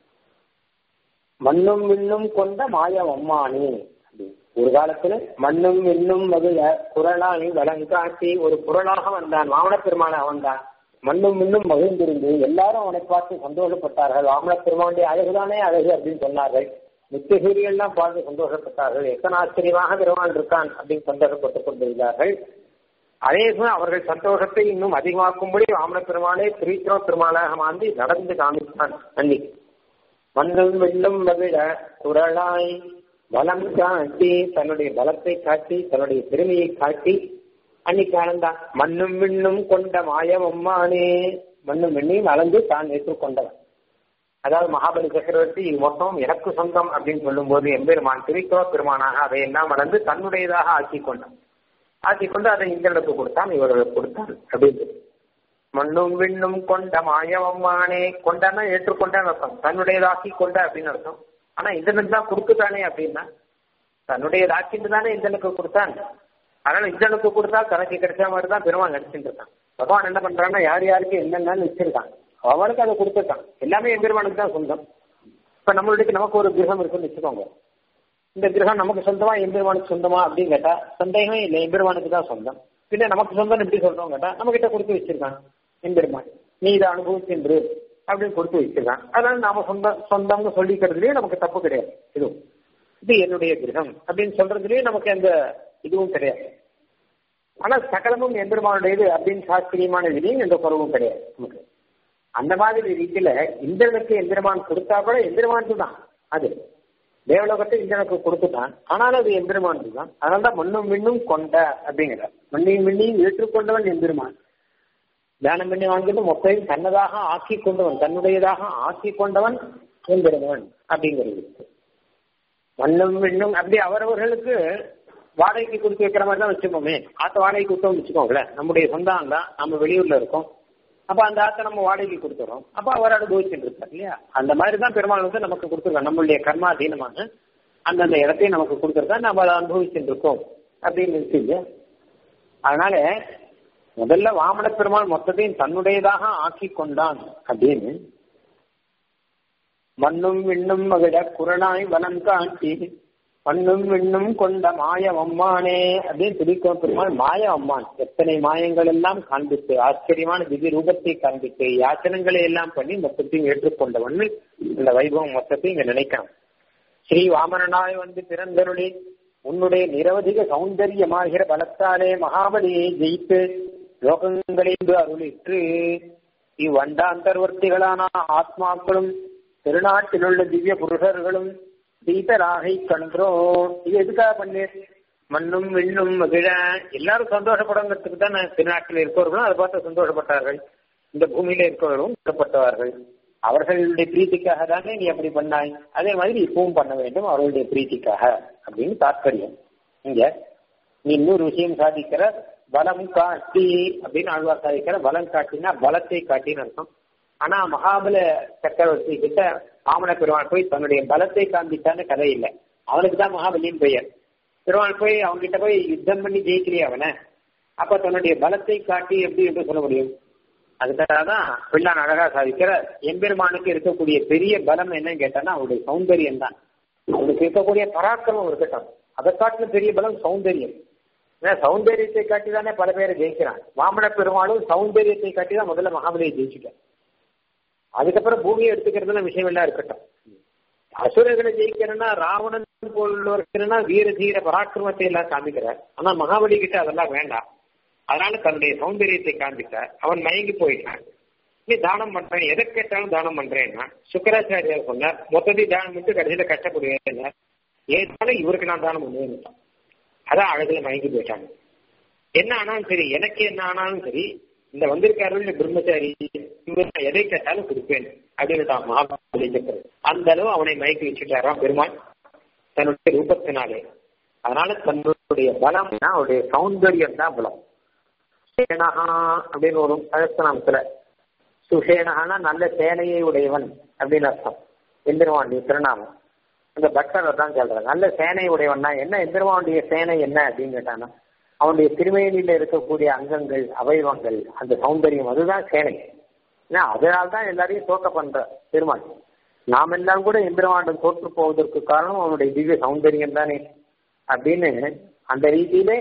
மண்ணும் விண்ணும் கொண்ட மாயம் அம்மானி ஒரு காலத்துல மண்ணும் விண்ணும் மகிழ குரலானி வளங்காட்டி ஒரு குரலாக வந்தான் வாமன பெருமானாக வந்தான் மண்ணும் விண்ணும் மகிழ்ந்திருந்து எல்லாரும் அவனை பார்த்து சந்தோஷப்பட்டார்கள் வாமன பெருமானுடைய அழகுதானே அழகு அப்படின்னு சொன்னார்கள் நித்தியசூரியெல்லாம் பார்த்து சந்தோஷப்பட்டார்கள் எத்தனை ஆச்சரியமாக பெருமான் இருக்கான் அப்படின்னு சந்தோஷப்பட்டுக் கொண்டிருந்தார்கள் அதே போல அவர்கள் சந்தோஷத்தை இன்னும் அதிகமாக்கும்படி வாமன பெருமானே திரித்திரோ பெருமாளாக மாந்தி நடந்து காமித்தான் அன்னைக்கு மண்ணும் வெள்ளும் மகிழ குரலாய் பலம் காட்டி தன்னுடைய பலத்தை காட்டி தன்னுடைய பெருமையை காட்டி அன்னைக்கு ஆனந்தான் மண்ணும் விண்ணும் கொண்ட மாயம் அம்மானே மண்ணும் விண்ணையும் அளந்து தான் ஏற்றுக்கொண்டவன் அதாவது மகாபலி சக்கரவர்த்தி இது மொத்தம் எனக்கு சொந்தம் அப்படின்னு சொல்லும்போது எம்பெருமான் திரிக்கோ பெருமானாக அதை எல்லாம் அளந்து தன்னுடையதாக ஆக்கி கொண்டான் ஆக்கி கொண்டு அதை இந்திரனுக்கு கொடுத்தான் இவர்களுக்கு கொடுத்தான் அப்படின்னு மண்ணும் விண்ணும் கொண்ட மாயவம்மானே கொண்டான்னா ஏற்றுக்கொண்டான்னு அர்த்தம் தன்னுடையதாக்கி கொண்ட அப்படின்னு அர்த்தம் ஆனா இந்திரனுக்கு தான் கொடுத்துட்டானே அப்படின்னா தன்னுடையதாக்கிட்டு தானே இந்திரனுக்கு கொடுத்தான் அதனால இந்திரனுக்கு கொடுத்தா தனக்கு கிடைச்ச மாதிரி தான் பெருமாள் நடிச்சுட்டு இருக்கான் பகவான் என்ன பண்றான்னா யார் யாருக்கு என்னென்னு வச்சிருக்கான் அவனுக்கு அதை கொடுத்துருக்கான் எல்லாமே எம்பெருமானுக்கு தான் சொந்தம் இப்ப நம்மளுடைய நமக்கு ஒரு கிரகம் இருக்குன்னு வச்சுக்கோங்க இந்த கிரகம் நமக்கு சொந்தமா எம்பெருமானுக்கு சொந்தமா அப்படின்னு கேட்டா சந்தேகமே இல்லை எம்பெருமானுக்கு தான் சொந்தம் பின்ன நமக்கு சொந்தம் எப்படி சொல்றோம் கேட்டா நம்ம கிட்ட கொடுத்து வச்சிருக்கான் எம்பெருமான் நீ இதை அனுபவிச்சென்று அப்படின்னு கொடுத்து வச்சிருக்கான் அதனால நாம சொந்தம் சொந்தம்னு சொல்லிக்கிறதுலயே நமக்கு தப்பு கிடையாது இதுவும் இது என்னுடைய கிரகம் அப்படின்னு சொல்றதுலயே நமக்கு எந்த இதுவும் கிடையாது ஆனா சகலமும் எம்பெருமானுடையது அப்படின்னு சாஸ்திரியமான இதுலயும் எந்த குறவும் கிடையாது நமக்கு அந்த மாதிரி ரீதியில இந்திரனுக்கு எந்திரமான் கொடுத்தா கூட எந்திரமானுக்கு தான் அது தேவலோகத்தை இந்திரனுக்கு கொடுத்துட்டான் ஆனாலும் அது எம்பெருமான் தான் அதனால்தான் மண்ணும் விண்ணும் கொண்ட அப்படிங்கிறார் மண்ணையும் விண்ணையும் ஏற்றுக்கொண்டவன் எம்பெருமான் தியானம் பண்ணி வாங்கிட்டு மொத்தையும் தன்னதாக ஆக்கி கொண்டவன் தன்னுடையதாக ஆக்கி கொண்டவன் எம்பெருமான் அப்படிங்கிறது மண்ணும் விண்ணும் அப்படி அவரவர்களுக்கு வாடகைக்கு கொடுத்து வைக்கிற மாதிரி தான் வச்சுப்போமே ஆத்த வாடகைக்கு கொடுத்தோம் வச்சுக்கோங்களேன் நம்முடைய சொந்தம் தான் நம்ம வெளியூர்ல இருக்கோம் அப்ப அந்த ஆத்த நம்ம வாடகைக்கு கொடுத்துறோம் அப்ப அவர் அனுபவிச்சுட்டு இருப்பார் இல்லையா அந்த மாதிரி தான் பெருமாள் வந்து நமக்கு கொடுத்துருக்காங்க நம்மளுடைய கர்மாதீனமான அந்தந்த இடத்தையும் நமக்கு கொடுத்துருக்கா நம்ம அதை அனுபவிச்சுட்டு இருக்கோம் அப்படின்னு இருக்குங்க அதனால முதல்ல வாமன பெருமாள் மொத்தத்தையும் தன்னுடையதாக ஆக்கி கொண்டான் அப்படின்னு மண்ணும் விண்ணும் மகிழ குரலாய் வனம் காட்டி மண்ணும் விண்ணும் கொண்ட மாய அம்மானே அப்படின்னு துடிக்கும் பெருமாள் மாய அம்மான் எத்தனை மாயங்கள் எல்லாம் காண்பித்து ஆச்சரியமான திவ்ய ரூபத்தை காண்பித்து யாச்சனங்களை எல்லாம் பண்ணி மொத்தத்தையும் ஏற்றுக்கொண்டவன் இந்த வைபவம் மொத்தத்தையும் இங்க நினைக்கிறோம் ஸ்ரீ வாமனனாய் வந்து பிறந்தருளி உன்னுடைய நிரவதிக சௌந்தரியமாகிற பலத்தாலே மகாபலியை ஜெயித்து லோகங்களில் அருளிற்று இவ்வண்டாந்தர்வர்த்திகளான ஆத்மாக்களும் திருநாட்டிலுள்ள திவ்ய புருஷர்களும் சீதராகை கன்றோ இது எதுக்காக பண்ணேன் மண்ணும் விண்ணும் மகிழ எல்லாரும் சந்தோஷப்படுங்கிறதுக்கு தான் திருநாட்டில் இருக்கவர்களும் அதை பார்த்து சந்தோஷப்பட்டார்கள் இந்த பூமியில இருக்கவர்களும் கஷ்டப்பட்டவார்கள் அவர்களுடைய பிரீத்திக்காக தானே நீ அப்படி பண்ணாய் அதே மாதிரி இப்பவும் பண்ண வேண்டும் அவர்களுடைய பிரீத்திக்காக அப்படின்னு தாற்பயம் இங்க நீ இன்னொரு விஷயம் சாதிக்கிற பலம் காட்டி அப்படின்னு ஆழ்வார் சாதிக்கிற பலம் காட்டினா பலத்தை காட்டின்னு அர்த்தம் ஆனா மகாபல சக்கரவர்த்தி கிட்ட ஆமன பெருமாள் போய் தன்னுடைய பலத்தை காண்பித்தான்னு கதை இல்லை அவனுக்கு தான் மகாபலியின் பெயர் பெருமாள் போய் அவன்கிட்ட போய் யுத்தம் பண்ணி ஜெயிக்கலையே அவனை அப்ப தன்னுடைய பலத்தை காட்டி எப்படி என்று சொல்ல முடியும் அதுக்காக தான் பிள்ளான் அழகா சாதிக்கிற எம்பெருமானுக்கு இருக்கக்கூடிய பெரிய பலம் என்னன்னு கேட்டான்னா அவருடைய சௌந்தரியம் தான் அவனுக்கு இருக்கக்கூடிய பராக்கிரமம் இருக்கட்டும் அதை காட்டிலும் பெரிய பலம் சௌந்தரியம் ஏன்னா சௌந்தரியத்தை காட்டி தானே பல பேரை ஜெயிக்கிறான் வாமன பெருமாளும் சௌந்தரியத்தை காட்டி தான் முதல்ல மகாபலியை ஜெயிச்சுட்டான் அதுக்கப்புறம் பூமியை எடுத்துக்கிறதுல விஷயம் எல்லாம் இருக்கட்டும் அசுரர்களை ஜெயிக்கிறேன்னா ராவணன் போலுன்னா வீர தீர பராக்கிரமத்தை எல்லாம் காமிக்கிறார் ஆனா மகாபலி கிட்ட அதெல்லாம் வேண்டாம் அதனால தன்னுடைய சௌந்தரியத்தை காண்பித்தார் அவன் மயங்கி போயிட்டான் நீ தானம் பண்றேன் எதை கேட்டாலும் தானம் பண்றேன்னா சுக்கராச்சாரியார் சொன்னார் மொத்தத்தையும் தானம் பண்ணிட்டு கடைசியில கஷ்டப்படுவேன் ஏதாலும் இவருக்கு நான் தானம் பண்ணுவேன் அதான் அழகுல மயங்கி போயிட்டாங்க என்ன ஆனாலும் சரி எனக்கு என்ன ஆனாலும் சரி இந்த வந்திருக்காரு பிரம்மச்சாரி இவர் நான் எதை கேட்டாலும் கொடுப்பேன் அப்படின்னு மகாபலி சக்கரவர்த்தி அந்த அளவு அவனை மயக்கி வச்சுட்டாராம் பெருமாள் தன்னுடைய ரூபத்தினாலே அதனால தன்னுடைய பலம் அவருடைய சௌந்தரியம் தான் பலம் சேனகா அப்படின்னு வரும் சகஸ்திரநாமத்துல சுசேனகானா நல்ல சேனையை உடையவன் அப்படின்னு அர்த்தம் எந்திரவாண்டிய திருநாமம் அந்த பக்தரை தான் சொல்றாங்க நல்ல சேனை உடையவன்னா என்ன எந்திரவாண்டிய சேனை என்ன அப்படின்னு கேட்டானா அவனுடைய திருமேனியில இருக்கக்கூடிய அங்கங்கள் அவயவங்கள் அந்த சௌந்தரியம் அதுதான் சேனை ஏன்னா அதனால்தான் எல்லாரையும் தோக்க பண்ற பெருமாள் நாம் எல்லாம் கூட எந்திரவாண்டம் தோற்று போவதற்கு காரணம் அவனுடைய திவ்ய சௌந்தரியம் தானே அப்படின்னு அந்த ரீதியிலே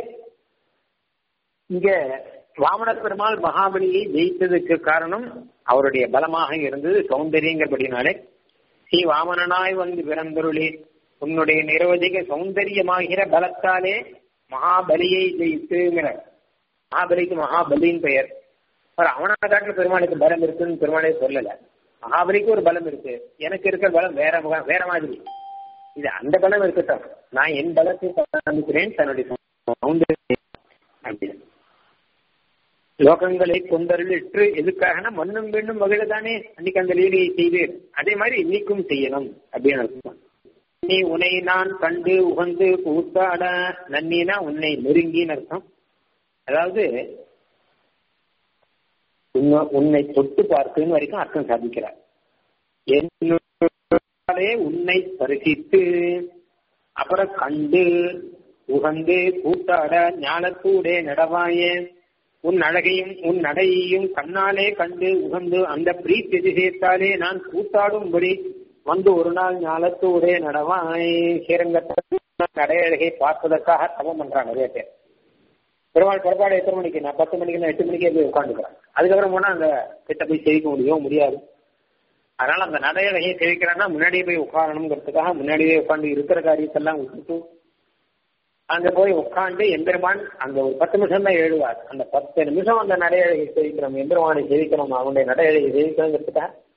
இங்க வாமன பெருமாள் மகாபலியை ஜெயித்ததுக்கு காரணம் அவருடைய பலமாக இருந்தது சௌந்தரியங்கிறபடினாலே ஸ்ரீ வாமனனாய் வந்து பிறந்தருளி உன்னுடைய நிரவதிக சௌந்தரியமாகிற பலத்தாலே மகாபலியை ஜெயித்துங்கிற மகாபலிக்கு மகாபலியின் பெயர் அவனை காட்டில் பெருமாளுக்கு பலம் இருக்குன்னு பெருமாளே சொல்லல மகாபலிக்கு ஒரு பலம் இருக்கு எனக்கு இருக்கிற பலம் வேற வேற மாதிரி இது அந்த பலம் இருக்கட்டும் நான் என் பலத்தை காமிக்கிறேன் தன்னுடைய சௌந்தரியம் லோகங்களை கொண்டருளிற்று எதுக்காகனா மண்ணும் பெண்ணும் வகையில தானே அன்னைக்கு அந்த லீலையை செய்தேன் அதே மாதிரி இன்னைக்கும் செய்யணும் அப்படின்னு அர்த்தம் நீ உன்னை நான் கண்டு உகந்து கூத்தாட நன்னினா உன்னை நெருங்கின்னு அர்த்தம் அதாவது உன்னை தொட்டு பார்க்குன்னு வரைக்கும் அர்த்தம் சாதிக்கிறார் என்னே உன்னை பரிசித்து அப்புறம் கண்டு உகந்து கூத்தாட ஞானத்தூடே நடவாயே உன் அழகையும் உன் நடையையும் கண்ணாலே கண்டு உகந்து அந்த பிரீத் எதிர்த்தாலே நான் கூத்தாடும்படி வந்து ஒரு நாள் ஞாலத்தூரே நடவாய் ஸ்ரீரங்கத்தை நடையழகை பார்ப்பதற்காக தவம் பண்றாங்க நிறைய பேர் பெருமாள் புறப்பாடு எத்தனை மணிக்கு நான் பத்து மணிக்கு நான் எட்டு மணிக்கே போய் உட்காந்துக்கிறேன் அதுக்கப்புறம் போனா அந்த கிட்ட போய் செவிக்க முடியும் முடியாது அதனால அந்த நடையழகையை செவிக்கிறான்னா முன்னாடியே போய் உட்காரணுங்கிறதுக்காக முன்னாடியே உட்காந்து இருக்கிற காரியத்தெல்லாம் விட்டுட்டு அங்க போய் உட்காந்து எம்பெருமான் அந்த ஒரு பத்து நிமிஷம் தான் எழுவார் அந்த பத்து நிமிஷம் அந்த நடையழகை சேவிக்கிறோம் எம்பெருமானை சேவிக்கிறோம் அவனுடைய நடையழகை சேவிக்கணுங்கிறதுக்காக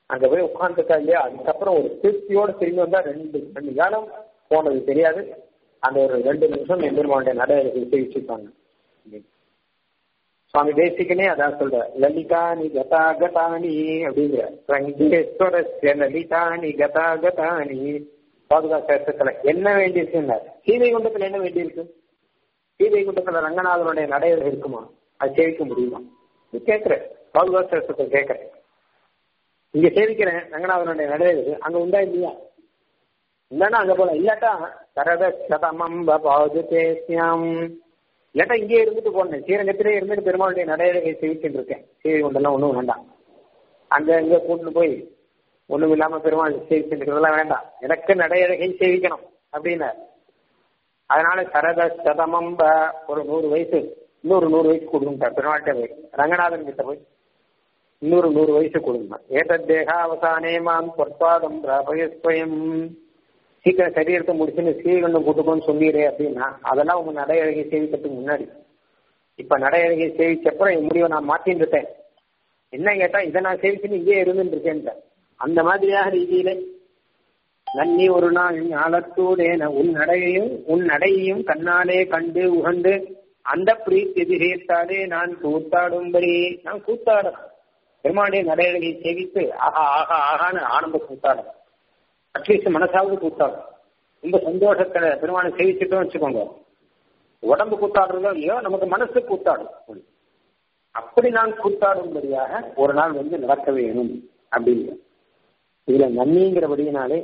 அங்க போய் உட்காந்துருக்கா இல்லையா அதுக்கப்புறம் ஒரு திருப்தியோட திரும்பி வந்தா ரெண்டு மணி காலம் போனது தெரியாது அந்த ஒரு ரெண்டு நிமிஷம் எம்பெருமானுடைய நடையை சேவிச்சிருப்பாங்க சுவாமி தேசிகனே அதான் சொல்ற லலிதானி கதா கதானி அப்படிங்கிற ரங்கேஸ்வரஸ்ய லலிதானி கதா கதானி பாதுகா சேஷத்துல என்ன வேண்டியிருக்குன்னார் சீதை குண்டத்துல என்ன வேண்டியிருக்கு சீதை குண்டத்துல ரங்கநாதனுடைய நடைகள் இருக்குமா அது சேவிக்க முடியுமா நீ கேட்கிற பாதுகா சேஷத்தை கேட்கிறேன் இங்க சேவிக்கிறேன் ரங்கநாதனுடைய நடைகள் அங்க உண்டா இல்லையா இல்லைன்னா அங்க போல இல்லாட்டா சரத சதமம்ப பாதுகேசியம் இல்லாட்டா இங்கே இருந்துட்டு போனேன் ஸ்ரீரங்கத்திலே இருந்துட்டு பெருமாளுடைய நடையழகை சேவிச்சுட்டு இருக்கேன் சீதை கொண்டெல்லாம் ஒன்றும் வேண்டாம் அங்க இங்க கூட்டு போய் ஒண்ணும் இல்லாம பெருமாள் சேவிச்சுருக்கிறதெல்லாம் வேண்டாம் எனக்கு நடையழகை சேவிக்கணும் அப்படின்னார் அதனால சரத சதமம்ப ஒரு நூறு வயசு இன்னொரு நூறு வயசு கொடுங்க பெருமாள்கிட்ட போய் ரங்கநாதன் கிட்ட போய் இன்னொரு நூறு வயசு கொடுங்க ஏதத் தேகாவசானே மாம் பொற்பாதம் பிராபயஸ்வயம் சீக்கிரம் சரீரத்தை முடிச்சுன்னு ஸ்ரீகண்டம் கூட்டுக்கோன்னு சொன்னீரே அப்படின்னா அதெல்லாம் உங்க நடையழகை சேவிக்கிறதுக்கு முன்னாடி இப்ப நடையழகை சேவிச்சப்பறம் என் முடிவை நான் மாத்தின்னு இருக்கேன் என்ன கேட்டா இதை நான் சேவிச்சுன்னு இங்கே இருந்துட்டு இருக்கேன் அந்த மாதிரியாக ரீதியில நன்னி ஒரு நாள் ஞாலத்தூடேன உன் நடையையும் உன் நடையையும் கண்ணாலே கண்டு உகந்து அந்த பிரீத்தி எதிரேத்தாலே நான் கூத்தாடும்படி நான் கூத்தாடுறேன் பெருமானுடைய நடையழகை சேவித்து ஆஹா ஆஹா ஆகான்னு ஆனந்த கூத்தாடுறேன் அட்லீஸ்ட் மனசாவது கூத்தாடும் ரொம்ப சந்தோஷத்துல பெருமானை சேவிச்சுட்டோம் வச்சுக்கோங்க உடம்பு கூத்தாடுறதோ இல்லையோ நமக்கு மனசு கூத்தாடும் அப்படி நான் கூத்தாடும்படியாக ஒரு நாள் வந்து நடக்க வேணும் அப்படின்னு இதுல நன்னிங்கிறபடியினாலே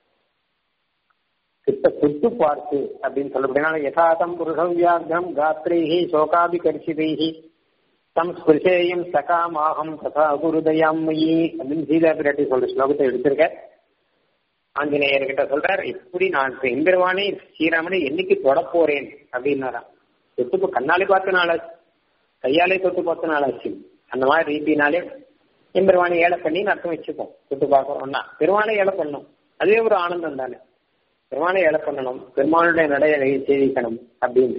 கிட்ட தொட்டு பார்த்து அப்படின்னு சொல்லப்படினால யதாதம் புருஷம் வியாக்ரம் காத்திரைஹி சோகாபி கர்ஷிதைஹி தம் ஸ்பிருஷேயம் சகாமாகம் ததா குருதயாமயி அப்படின்னு சீதா பிராட்டி சொல்ற ஸ்லோகத்தை எடுத்திருக்கேன் ஆஞ்சநேயர்கிட்ட சொல்றார் எப்படி நான் எம்பெருமானே ஸ்ரீராமனை என்னைக்கு தொட போறேன் அப்படின்னாராம் தொட்டு கண்ணாலே பார்த்த நாளாச்சு கையாலே தொட்டு பார்த்த நாளாச்சு அந்த மாதிரி ரீதினாலே எம்பெருமானை ஏழை பண்ணி அர்த்தம் வச்சுப்போம் தொட்டு பார்க்கறோம்னா பெருமானை ஏழை பண்ணணும் அதுவே ஒரு ஆனந்தம் தானே பெருமானை ஏழை பண்ணணும் பெருமானுடைய நடையை சேவிக்கணும் அப்படின்னு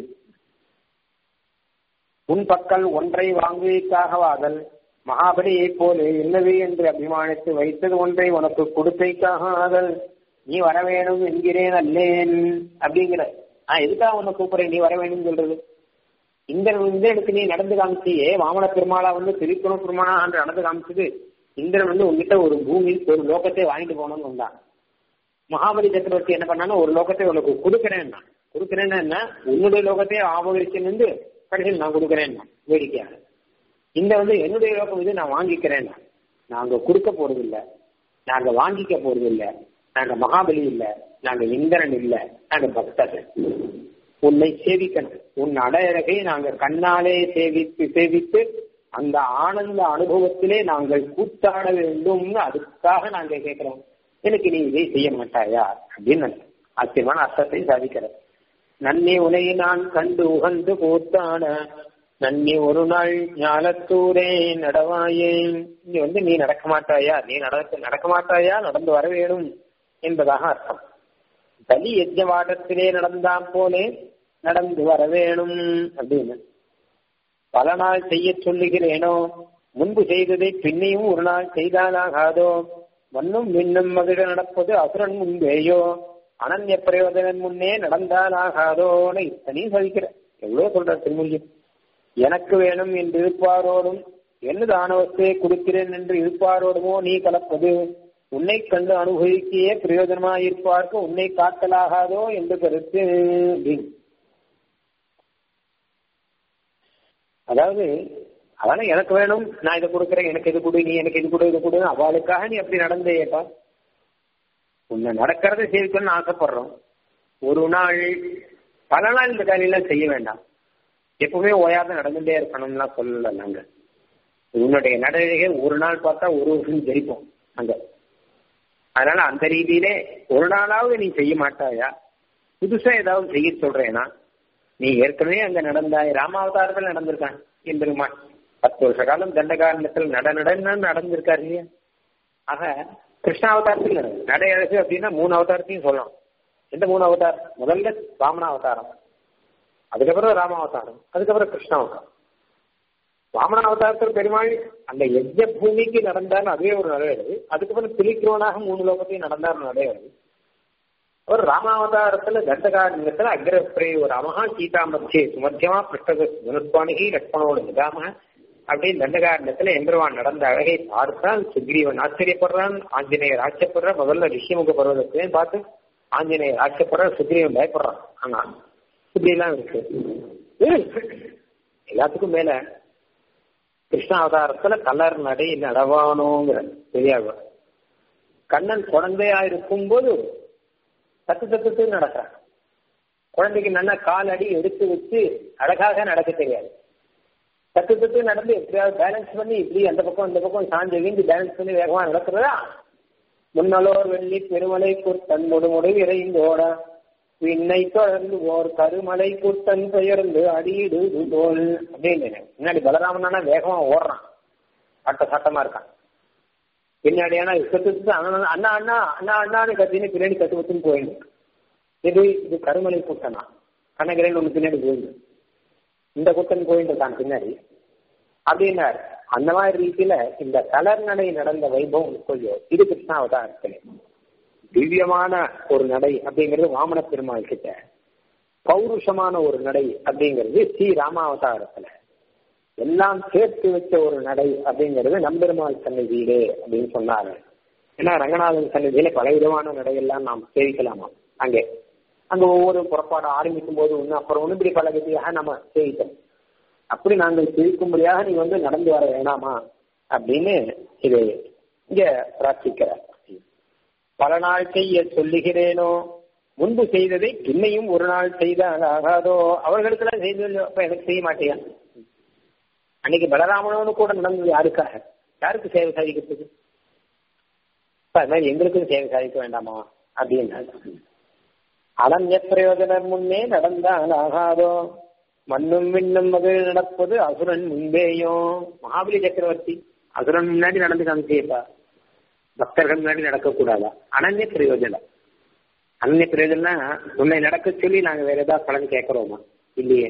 உன் பக்கல் ஒன்றை வாங்குவதற்காக வாதல் மகாபலியை போல என்னது என்று அபிமானித்து வைத்தது ஒன்றை உனக்கு கொடுத்தைக்காக ஆதல் நீ வர வேணும் என்கிறேன் அல்லேன் அப்படிங்கிற நான் எதுக்காக உன்னை கூப்பிடுறேன் நீ வர வேணும்னு சொல்றது இந்த இந்திரனுக்கு நீ நடந்து காமிச்சியே வாமன பெருமாளா வந்து திருப்பணம் பெருமாளா என்று நடந்து காமிச்சது இந்திரன் வந்து உங்ககிட்ட ஒரு பூமி ஒரு லோகத்தை வாங்கிட்டு போகணும்னு வந்தான் மகாபலி சக்கரவர்த்தி என்ன பண்ணாலும் ஒரு லோகத்தை உனக்கு கொடுக்குறேன்னா கொடுக்குறேன்னா என்ன உன்னுடைய லோகத்தை ஆபகரிச்சு நின்று கடைசியில் நான் கொடுக்குறேன்னா வேடிக்கையாக இந்த வந்து என்னுடைய லோகம் இது நான் வாங்கிக்கிறேன் நாங்க கொடுக்க போறது இல்ல நாங்க வாங்கிக்க போறது இல்ல நாங்க மகாபலி இல்ல நாங்க இந்திரன் இல்ல நாங்க பக்தர்கள் உன்னை சேவிக்கணும் உன் அடையழகை நாங்க கண்ணாலே சேவித்து சேவித்து அந்த ஆனந்த அனுபவத்திலே நாங்கள் கூத்தாட வேண்டும்னு அதுக்காக நாங்க கேட்கிறோம் எனக்கு நீ இதை செய்ய மாட்டாயா அப்படின்னு ஆச்சரியமான அர்த்தத்தை சாதிக்கிற நன்னி உனை நான் கண்டு உகந்து கூத்தாட நன்னி ஒரு நாள் ஞாலத்தூரே நடவாயே இங்க வந்து நீ நடக்க மாட்டாயா நீ நடக்க நடக்க மாட்டாயா நடந்து வர வேணும் என்பதாக அர்த்தம் பலி யஜ்ஞவாடத்திலே நடந்தான் போலே நடந்து வர வேணும் அப்படின்னு பல நாள் செய்ய சொல்லுகிறேனோ முன்பு செய்ததை பின்னையும் ஒரு நாள் செய்தாலாகாதோ மண்ணும் மின்னும் மகிழ நடப்பது அசுரன் முன்பேயோ அனன்ய பிரயோஜனன் முன்னே நடந்தாலாகாதோன்னு இத்தனையும் சதிக்கிற எவ்வளவு சொல்ற திருமொழியம் எனக்கு வேணும் என்று இருப்பாரோடும் எனது ஆணவத்தை கொடுக்கிறேன் என்று இருப்பாரோடுமோ நீ கலப்பது உன்னை கண்டு அனுபவிக்கையே பிரயோஜனமாயிருப்பார்க்கு உன்னை காத்தலாகாதோ என்று கருத்து அப்படின்னு அதாவது அதனால எனக்கு வேணும் நான் இதை கொடுக்குறேன் எனக்கு இது கொடு நீ எனக்கு இது கொடு இது கொடு அவளுக்காக நீ அப்படி நடந்தேப்பா உன்னை நடக்கிறத சேவிக்கணும்னு ஆசைப்படுறோம் ஒரு நாள் பல நாள் இந்த காரியெல்லாம் செய்ய வேண்டாம் எப்பவுமே ஓயாத நடந்துட்டே இருக்கணும்லாம் சொல்லல நாங்க உன்னுடைய நடவடிக்கை ஒரு நாள் பார்த்தா ஒரு வருஷம் ஜெயிப்போம் அங்க அதனால அந்த ரீதியிலே ஒரு நாளாவது நீ செய்ய மாட்டாயா புதுசா ஏதாவது செய்ய சொல்றேனா நீ ஏற்கனவே அங்க நடந்தாய் ராமாவதாரத்தில் நடந்திருக்கான் எம்பெருமான் பத்து வருஷ காலம் தண்டகாரணத்தில் நட நடன்னு நடந்திருக்காரு இல்லையா ஆக கிருஷ்ணாவதாரத்தில் நடந்து நடை அழகு அப்படின்னா மூணு அவதாரத்தையும் சொல்லலாம் எந்த மூணு அவதாரம் முதல்ல வாமன அவதாரம் அதுக்கப்புறம் ராமாவதாரம் அதுக்கப்புறம் கிருஷ்ணாவதாரம் வாமனாவதாரத்தில் பெருமாள் அந்த யஜ்ய பூமிக்கு நடந்தார் அதுவே ஒரு நடையது அதுக்கப்புறம் திரிக்கிறவனாக மூணு லோகத்தையும் நடந்தார் நடையது ஒரு ராமாவதாரத்துல தண்டகாரண்யத்துல அக்ரப்ரே ஒரு அமகா சீதா மத்தியே சுமத்தியமா பிருஷ்டக தனுஷ்பாணிகி லட்சணோடு நிதாம அப்படின்னு தண்டகாரண்யத்துல எம்பெருவான் நடந்த அழகை பார்த்தான் சுக்ரீவன் ஆச்சரியப்படுறான் ஆஞ்சநேயர் ஆச்சரியப்படுறான் முதல்ல ரிஷிமுக பருவத்தையும் பார்த்து ஆஞ்சநேயர் ஆச்சரியப்படுறான் சுக்ரீவன் பயப்படுறான் ஆனா இப்படி எல்லாம் இருக்கு எல்லாத்துக்கும் மேல கிருஷ்ணாவதாரத்துல கலர் நடை நடவானோங்கிற தெரியாது கண்ணன் குழந்தையா இருக்கும்போது தத்து தத்து நடக்கிறான் குழந்தைக்கு நல்லா கால் அடி எடுத்து வச்சு அழகாக நடக்க தெரியாது தத்து தத்து நடந்து எப்படியாவது பேலன்ஸ் பண்ணி இப்படி அந்த பக்கம் இந்த பக்கம் சாஞ்சு வீந்து பேலன்ஸ் பண்ணி வேகமா நடக்கிறதா முன்னலோர் வெள்ளி பெருமலை குத்தன் முடுமுடு இறைந்தோட விண்ணை தொடர்ந்து ஓர் கருமலை குத்தன் பெயர்ந்து அடியிடு போல் அப்படின்னு முன்னாடி பலராமனா வேகமா ஓடுறான் சட்ட சட்டமா இருக்கான் பின்னாடி ஆனா கத்து அண்ணா அண்ணா அண்ணா அண்ணா அண்ணான்னு கத்தின்னு பின்னாடி கத்து வச்சுன்னு போயிடும் இது இது கருமலை குட்டனா கண்ணகிரன் ஒண்ணு பின்னாடி போயிடு இந்த குத்தன் போயிட்டு இருக்கான் பின்னாடி அப்படின்னாரு அந்த மாதிரி ரீதியில இந்த கலர் நடை நடந்த வைபவம் கொஞ்சம் இது கிருஷ்ணாவதாரத்திலே திவ்யமான ஒரு நடை அப்படிங்கிறது வாமன பெருமாள் கிட்ட பௌருஷமான ஒரு நடை அப்படிங்கிறது ஸ்ரீ ராமாவதாரத்துல எல்லாம் சேர்த்து வச்ச ஒரு நடை அப்படிங்கிறது நம்பெருமாள் சன்னதியிலே அப்படின்னு சொன்னாங்க ஏன்னா ரங்கநாதன் சன்னதியில பல விதமான நடையெல்லாம் நாம் சேவிக்கலாமா அங்கே அங்க ஒவ்வொரு புறப்பாடு ஆரம்பிக்கும் போது ஒண்ணு அப்புறம் ஒண்ணு இப்படி பல விதியாக நம்ம சேவித்தோம் அப்படி நாங்கள் சேவிக்கும்படியாக நீ வந்து நடந்து வர வேணாமா அப்படின்னு இது இங்க பிரார்த்திக்கிறார் பல நாள் செய்ய சொல்லுகிறேனோ முன்பு செய்ததை இன்னையும் ஒரு நாள் செய்தால் ஆகாதோ அவர்களுக்கெல்லாம் செய்து அப்ப எனக்கு செய்ய மாட்டேயா அன்னைக்கு பலராமனோடு கூட நடந்தது யாருக்காக யாருக்கு சேவை சாதிக்கிறதுக்கு அது மாதிரி எங்களுக்கும் சேவை சாதிக்க வேண்டாமா அப்படின்னு அனன்ய பிரயோஜனர் முன்னே நடந்தால் ஆகாதோ மண்ணும் விண்ணும் மகிழ் நடப்பது அசுரன் முன்பேயும் மகாபலி சக்கரவர்த்தி அசுரன் முன்னாடி நடந்து காமிச்சேப்பா பக்தர்கள் முன்னாடி நடக்கக்கூடாதா அனன்ய பிரயோஜனம் அனன்ய பிரயோஜனா உன்னை நடக்க சொல்லி நாங்க வேற ஏதாவது பலன் கேட்கிறோமா இல்லையே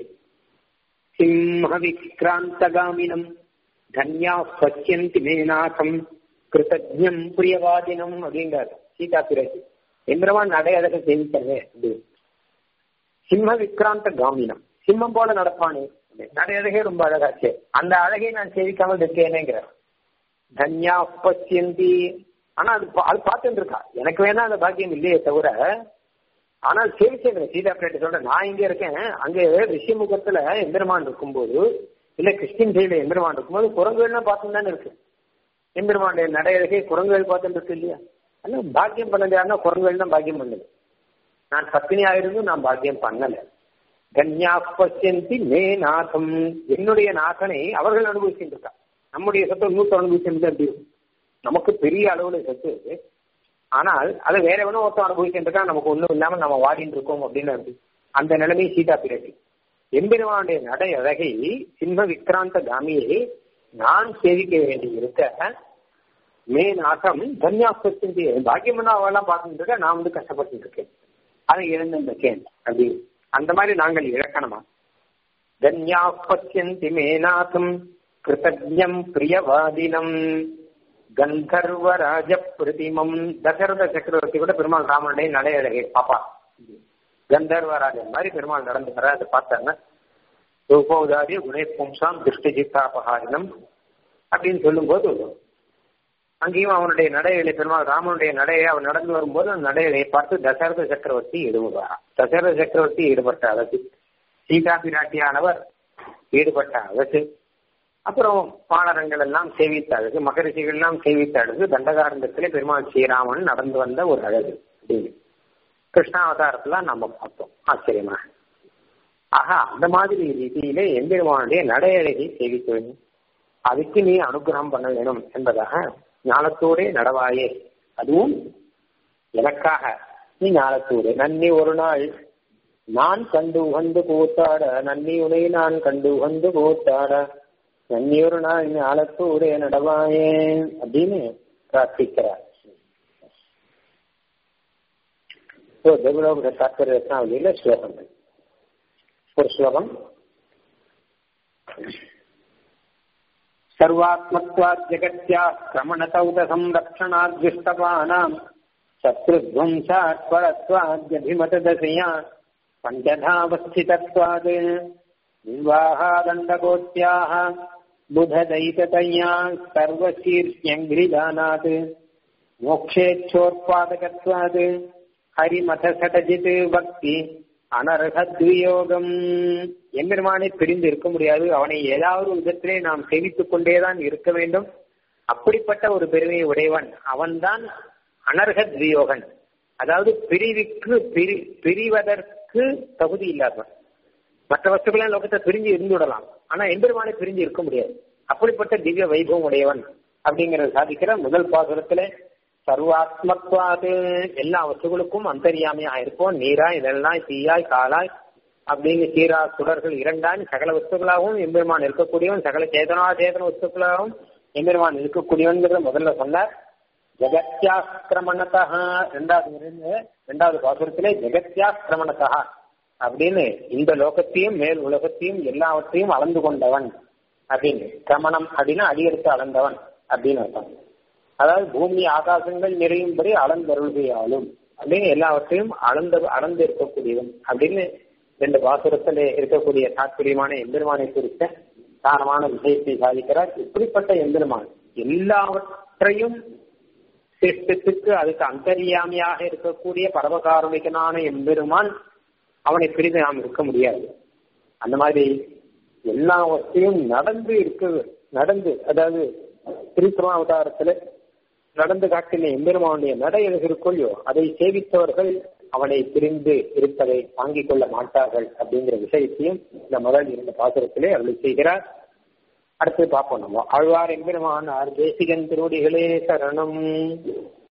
சிம்ம விக்ராந்தகாமினம் தன்யா பச்சியந்தி மேநாசம் கிருத்தஜம் பிரியவாதினம் அப்படிங்கிறார் சீதா பிறகு எந்திரவான் நடை அழக சேவிக்கிறதே அப்படின்னு சிம்ம விக்ராந்த காமினம் சிம்மம் போல நடப்பானே நடை அழகே ரொம்ப அழகாச்சு அந்த அழகை நான் சேவிக்காமல் இருக்கேனேங்கிறார் தன்யா பச்சியந்தி ஆனா அது அது பார்த்துட்டு இருக்கா எனக்கு வேணா அந்த பாக்கியம் இல்லையே தவிர ஆனால் சேவிச்சேன் சீதா பிளேட் சொல்றேன் நான் இங்க இருக்கேன் அங்கே ரிஷிமுகத்துல எம்பெருமான் இருக்கும்போது இல்ல கிறிஸ்டின் சைடுல எம்பெருமான் இருக்கும்போது குரங்குகள்லாம் பார்த்துட்டு தானே இருக்கு எம்பெருமானுடைய நடையழகை குரங்குகள் பார்த்துட்டு இருக்கு இல்லையா அல்ல பாக்கியம் பண்ணது யாருன்னா குரங்குகள் தான் பாக்கியம் பண்ணுது நான் பத்தினியா இருந்தும் நான் பாக்கியம் பண்ணல கன்யா பசியந்தி மே நாசம் என்னுடைய நாசனை அவர்கள் அனுபவிச்சுட்டு இருக்கா நம்முடைய சொத்தை நூற்று அனுபவிச்சுட்டு அப்படி நமக்கு பெரிய அளவுல சொத்து ஆனால் அதை வேற எவனோ ஒருத்தன் அனுபவிச்சுட்டு இருக்கா நமக்கு ஒண்ணும் இல்லாம நம்ம வாடிட்டு இருக்கோம் அப்படின்னு இருக்கு அந்த நிலைமை சீதா பிறகு எம்பெருமானுடைய நடை அழகை சிம்ம விக்ராந்த காமியை நான் சேவிக்க வேண்டி இருக்க மே நாசம் தன்யாஸ்பத்தி பாக்கியம் பண்ணா அவெல்லாம் பார்த்துட்டு இருக்க நான் வந்து கஷ்டப்பட்டு இருக்கேன் அதை இழந்திருக்கேன் அப்படி அந்த மாதிரி நாங்கள் இழக்கணுமா தன்யாஸ்பத்தியந்தி மே நாசம் கிருத்தஜம் பிரியவாதினம் கந்தர்வராஜ பிரதிமம் தசரத சக்கரவர்த்தி கூட பெருமாள் ராமனுடைய நடையழகை பாப்பா கந்தர்வராஜன் மாதிரி பெருமாள் நடந்து வர அதை பார்த்தாங்க ரூபோதாரிய குணே பும்சாம் திருஷ்டி ஜித்தாபகாரினம் அப்படின்னு சொல்லும்போது அங்கேயும் அவனுடைய நடைகளை பெருமாள் ராமனுடைய நடையை அவன் நடந்து வரும்போது அந்த நடைகளை பார்த்து தசரத சக்கரவர்த்தி ஈடுபடுவார் தசரத சக்கரவர்த்தி ஈடுபட்ட அழகு சீதா பிராட்டியானவர் ஈடுபட்ட அழகு அப்புறம் பாணரங்கள் எல்லாம் சேவித்த அழகு மகரிஷிகள் எல்லாம் சேவித்த அழகு தண்டகாரண்டத்திலே பெருமாள் ஸ்ரீராமன் நடந்து வந்த ஒரு அழகு அப்படின்னு கிருஷ்ணாவதாரத்துல நம்ம பார்த்தோம் ஆச்சரியமா ஆஹா அந்த மாதிரி ரீதியிலே எம்பெருமானுடைய நடையழகை சேவிக்க வேண்டும் அதுக்கு நீ அனுகிரகம் பண்ண வேணும் என்பதாக ஞானத்தோடே நடவாயே அதுவும் எனக்காக நீ ஞானத்தோடு நன்னி ஒரு நாள் நான் கண்டு உகந்து கூத்தாட நன்னி உனை நான் கண்டு உகந்து கூத்தாட நன்னி ஒரு நாள் ஞானத்தோடே நடவாயே அப்படின்னு பிரார்த்திக்கிறார் தேவலோக தாத்பரிய ரத்னாவளியில ஸ்லோகங்கள் ஒரு ஸ்லோகம் सर्वात्मत्वात् जगत्या क्रमणतौत संरक्षणाद्युष्टपानाम् शत्रुध्वंसात् परत्वाद्यभिमतदशया पञ्चधावस्थितत्वात् विवाहादण्डकोट्याः बुधदैततया सर्वशीर्ष्यङ्घ्रिदानात् मोक्षेच्छोत्पादकत्वात् ஹரிமதசடஜித் பக்தி அனர்ஹத்வியோகம் எம்பெருமானை பிரிந்து இருக்க முடியாது அவனை ஏதாவது விதத்திலே நாம் சேவித்துக் கொண்டேதான் இருக்க வேண்டும் அப்படிப்பட்ட ஒரு பெருமையை உடையவன் அவன்தான் அனர்ஹத் வியோகன் அதாவது பிரிவுக்கு பிரி பிரிவதற்கு தகுதி இல்லாதவன் மற்ற வஸ்துக்களை லோகத்தை பிரிஞ்சு இருந்து விடலாம் ஆனா எம்பெருமானை பிரிஞ்சு இருக்க முடியாது அப்படிப்பட்ட திவ்ய வைபவம் உடையவன் அப்படிங்கறத சாதிக்கிற முதல் பாசுரத்துல சர்வாத்மத்வாது எல்லா வஸ்துகளுக்கும் அந்தரியாமையா இருப்போம் நீராய் நெல்லாய் தீயாய் காலாய் அப்படின்னு சீரா சுடர்கள் இரண்டான் சகல வஸ்துக்களாகவும் எம்பெருமான் இருக்கக்கூடியவன் சகல சேதனா சேதன வஸ்துக்களாகவும் எம்பெருமான் இருக்கக்கூடியவன்கிறத முதல்ல சொன்னார் ஜெகத்யாக்கிரமணத்தா ரெண்டாவது ரெண்டாவது பாசுரத்திலே ஜெகத்யாக்கிரமணத்தா அப்படின்னு இந்த லோகத்தையும் மேல் உலகத்தையும் எல்லாவற்றையும் அளந்து கொண்டவன் அப்படின்னு கிரமணம் அப்படின்னா அடியெடுத்து அளந்தவன் அப்படின்னு அர்த்தம் அதாவது பூமி ஆகாசங்கள் நிறையும்படி அளந்தருள்கையாலும் அப்படின்னு எல்லாவற்றையும் அளந்த அளந்து இருக்கக்கூடியவன் அப்படின்னு ரெண்டு பாசுரத்தில் இருக்கக்கூடிய தாத்பரியமான எம்பெருமானை குறித்த காரணமான விஷயத்தை சாதிக்கிறார் இப்படிப்பட்ட எம்பெருமான் எல்லாவற்றையும் சிருஷ்டத்துக்கு அதுக்கு அந்தரியாமையாக இருக்கக்கூடிய பரவகாரமிகனான எம்பெருமான் அவனை பிரிந்து நாம் இருக்க முடியாது அந்த மாதிரி எல்லாவற்றையும் நடந்து இருக்க நடந்து அதாவது திரிபுரா அவதாரத்துல நடந்து காட்டின எம்பெருமானுடைய நடை இருக்கொள்ளியோ அதை சேவித்தவர்கள் அவனை பிரிந்து இருப்பதை தாங்கிக் கொள்ள மாட்டார்கள் அப்படிங்கிற விஷயத்தையும் இந்த முதல் இருந்த பாசுரத்திலே அருளி செய்கிறார் அடுத்து பார்ப்போம் நம்ம ஆழ்வார் எம்பெருமான் தேசிகன் திருவடிகளே சரணம்